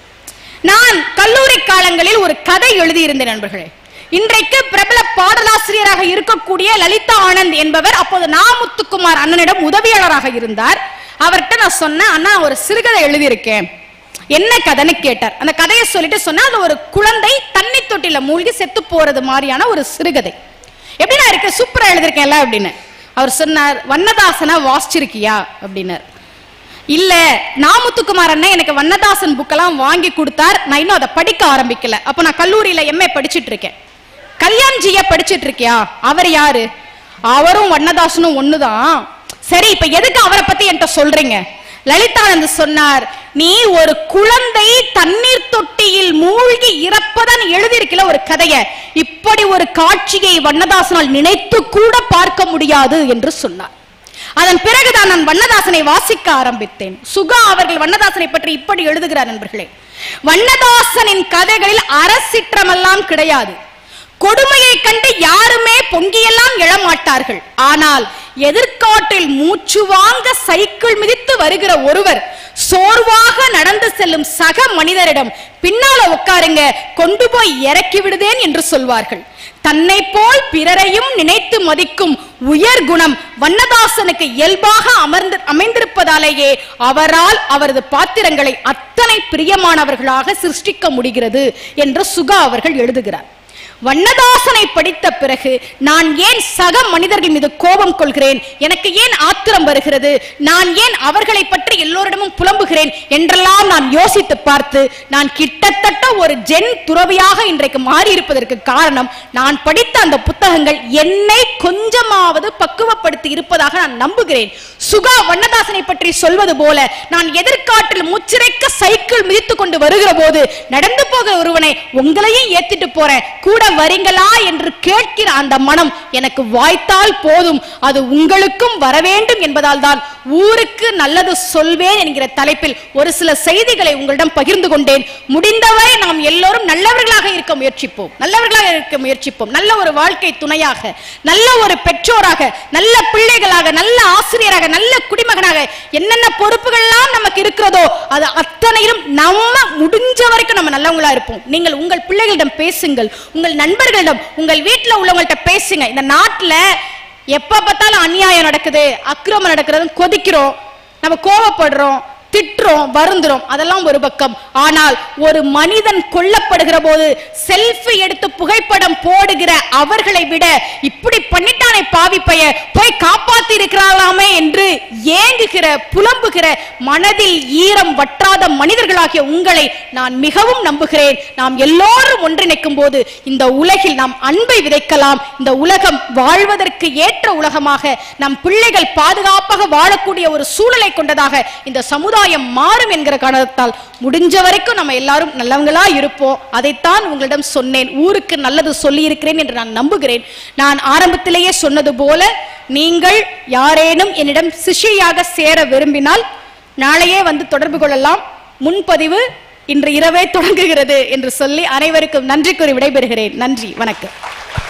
நான் கல்லூரி காலங்களில் ஒரு கதை எழுதியிருந்தேன் நண்பர்களே இன்றைக்கு பிரபல பாடலாசிரியராக இருக்கக்கூடிய லலிதா ஆனந்த் என்பவர் அப்போது நாமுத்துக்குமார் அண்ணனிடம் உதவியாளராக இருந்தார் அவர்கிட்ட நான் சொன்னேன் அண்ணா ஒரு சிறுகதை எழுதியிருக்கேன் என்ன கதைன்னு கேட்டார் அந்த கதையை சொல்லிட்டு சொன்னா அது ஒரு குழந்தை தண்ணி தொட்டில மூழ்கி செத்து போறது மாதிரியான ஒரு சிறுகதை எப்படின்னா இருக்கு சூப்பரா எழுதிருக்கேன்ல அப்படின்னு அவர் சொன்னார் வண்ணதாசனை வாசிச்சிருக்கியா அப்படின்னார் இல்ல நாமுத்துக்குமார் அண்ணன் எனக்கு வண்ணதாசன் புக்கெல்லாம் வாங்கி கொடுத்தார் நான் இன்னும் அதை படிக்க ஆரம்பிக்கல அப்ப நான் கல்லூரியில எம்ஏ படிச்சிட்டு இருக்கேன் கல்யாண்ஜிய படிச்சிட்டு இருக்கியா அவர் யாரு அவரும் வண்ணதாசனும் ஒண்ணுதான் சரி இப்ப எதுக்கு அவரை பத்தி என்கிட்ட சொல்றீங்க லலிதானந்த் சொன்னார் நீ ஒரு குழந்தை தண்ணீர் தொட்டியில் மூழ்கி இறப்பதான் எழுதியிருக்கல ஒரு கதைய இப்படி ஒரு காட்சியை வண்ணதாசனால் நினைத்து கூட பார்க்க முடியாது என்று சொன்னார் அதன் பிறகுதான் நான் வண்ணதாசனை வாசிக்க ஆரம்பித்தேன் சுகா அவர்கள் வண்ணதாசனை பற்றி இப்படி எழுதுகிறார் நண்பர்களே வண்ணதாசனின் கதைகளில் அரசிற்றமெல்லாம் கிடையாது கொடுமையை கண்டு யாருமே பொங்கியெல்லாம் எழமாட்டார்கள் ஆனால் எதிர்காட்டில் மூச்சு வாங்க சைக்கிள் மிதித்து வருகிற ஒருவர் சோர்வாக நடந்து செல்லும் சக மனிதரிடம் பின்னால உட்காருங்க கொண்டு போய் இறக்கி விடுதேன் என்று சொல்வார்கள் தன்னை போல் பிறரையும் நினைத்து மதிக்கும் உயர் குணம் வண்ணதாசனுக்கு இயல்பாக அமர்ந்து அமைந்திருப்பதாலேயே அவரால் அவரது பாத்திரங்களை அத்தனை பிரியமானவர்களாக சிருஷ்டிக்க முடிகிறது என்று சுகா அவர்கள் எழுதுகிறார் வண்ணதாசனை படித்த பிறகு நான் ஏன் சக மனிதர்கள் மீது கோபம் கொள்கிறேன் எனக்கு ஏன் ஆத்திரம் வருகிறது நான் ஏன் அவர்களை பற்றி எல்லோரிடமும் புலம்புகிறேன் என்றெல்லாம் நான் யோசித்து பார்த்து நான் கிட்டத்தட்ட ஒரு ஜென் துறவியாக இன்றைக்கு மாறி இருப்பதற்கு காரணம் நான் படித்த அந்த புத்தகங்கள் என்னை கொஞ்சமாவது பக்குவப்படுத்தி இருப்பதாக நான் நம்புகிறேன் சுகா வண்ணதாசனை பற்றி சொல்வது போல நான் எதிர்காட்டில் முச்சிறைக்க சைக்கிள் மிதித்துக் கொண்டு வருகிற போது நடந்து போகிற ஒருவனை உங்களையும் ஏத்திட்டு போறேன் கூட வரீங்களா என்று கேட்கிற அந்த மனம் எனக்கு வாய்த்தால் போதும் அது உங்களுக்கும் வர வேண்டும் என்பதால் தான் ஊருக்கு நல்லது சொல்வேன் என்கிற தலைப்பில் ஒரு சில செய்திகளை உங்களிடம் பகிர்ந்து கொண்டேன் முடிந்தவரை நாம் எல்லோரும் நல்லவர்களாக இருக்க முயற்சிப்போம் நல்லவர்களாக இருக்க முயற்சிப்போம் நல்ல ஒரு வாழ்க்கை துணையாக நல்ல ஒரு பெற்றோராக நல்ல பிள்ளைகளாக நல்ல ஆசிரியராக நல்ல குடிமகனாக என்னென்ன பொறுப்புகள்லாம் நமக்கு இருக்கிறதோ அது அத்தனையிலும் நம்ம முடிஞ்ச வரைக்கும் நம்ம நல்லவங்களா இருப்போம் நீங்கள் உங்கள் பிள்ளைகளிடம் பேசுங்கள் உங்கள் நண்பர்களிடம் உங்கள் வீட்டில் உள்ளவங்கள்ட்ட பேசுங்க இந்த நாட்டுல எப்ப பார்த்தாலும் அநியாயம் நடக்குது அக்கிரமம் நடக்கிறதுன்னு கொதிக்கிறோம் நம்ம கோவப்படுறோம் திட்டுறோம் வருந்துறோம் அதெல்லாம் ஒரு பக்கம் ஆனால் ஒரு மனிதன் கொல்லப்படுகிற போது செல்ஃபி எடுத்து புகைப்படம் போடுகிற அவர்களை விட இப்படி பண்ணிட்டானே பாவி பைய போய் காப்பாத்தி இருக்கிறாளாமே என்று ஏங்குகிற புலம்புகிற மனதில் ஈரம் வற்றாத மனிதர்களாகிய உங்களை நான் மிகவும் நம்புகிறேன் நாம் எல்லோரும் ஒன்றிணைக்கும் போது இந்த உலகில் நாம் அன்பை விதைக்கலாம் இந்த உலகம் வாழ்வதற்கு ஏற்ற உலகமாக நம் பிள்ளைகள் பாதுகாப்பாக வாழக்கூடிய ஒரு சூழலை கொண்டதாக இந்த சமுதாயம் மாறும் என்கிற காரணத்தால் முடிஞ்ச வரைக்கும் நம்ம எல்லாரும் நல்லவங்களா இருப்போம் அதைத்தான் உங்களிடம் சொன்னேன் ஊருக்கு நல்லது சொல்லி இருக்கிறேன் என்று நான் நம்புகிறேன் நான் ஆரம்பத்திலேயே சொன்னது போல நீங்கள் யாரேனும் என்னிடம் சிஷ்யாக சேர விரும்பினால் நாளையே வந்து தொடர்பு கொள்ளலாம் முன்பதிவு இன்று இரவே தொடங்குகிறது என்று சொல்லி அனைவருக்கும் நன்றி கூறி விடைபெறுகிறேன் நன்றி வணக்கம்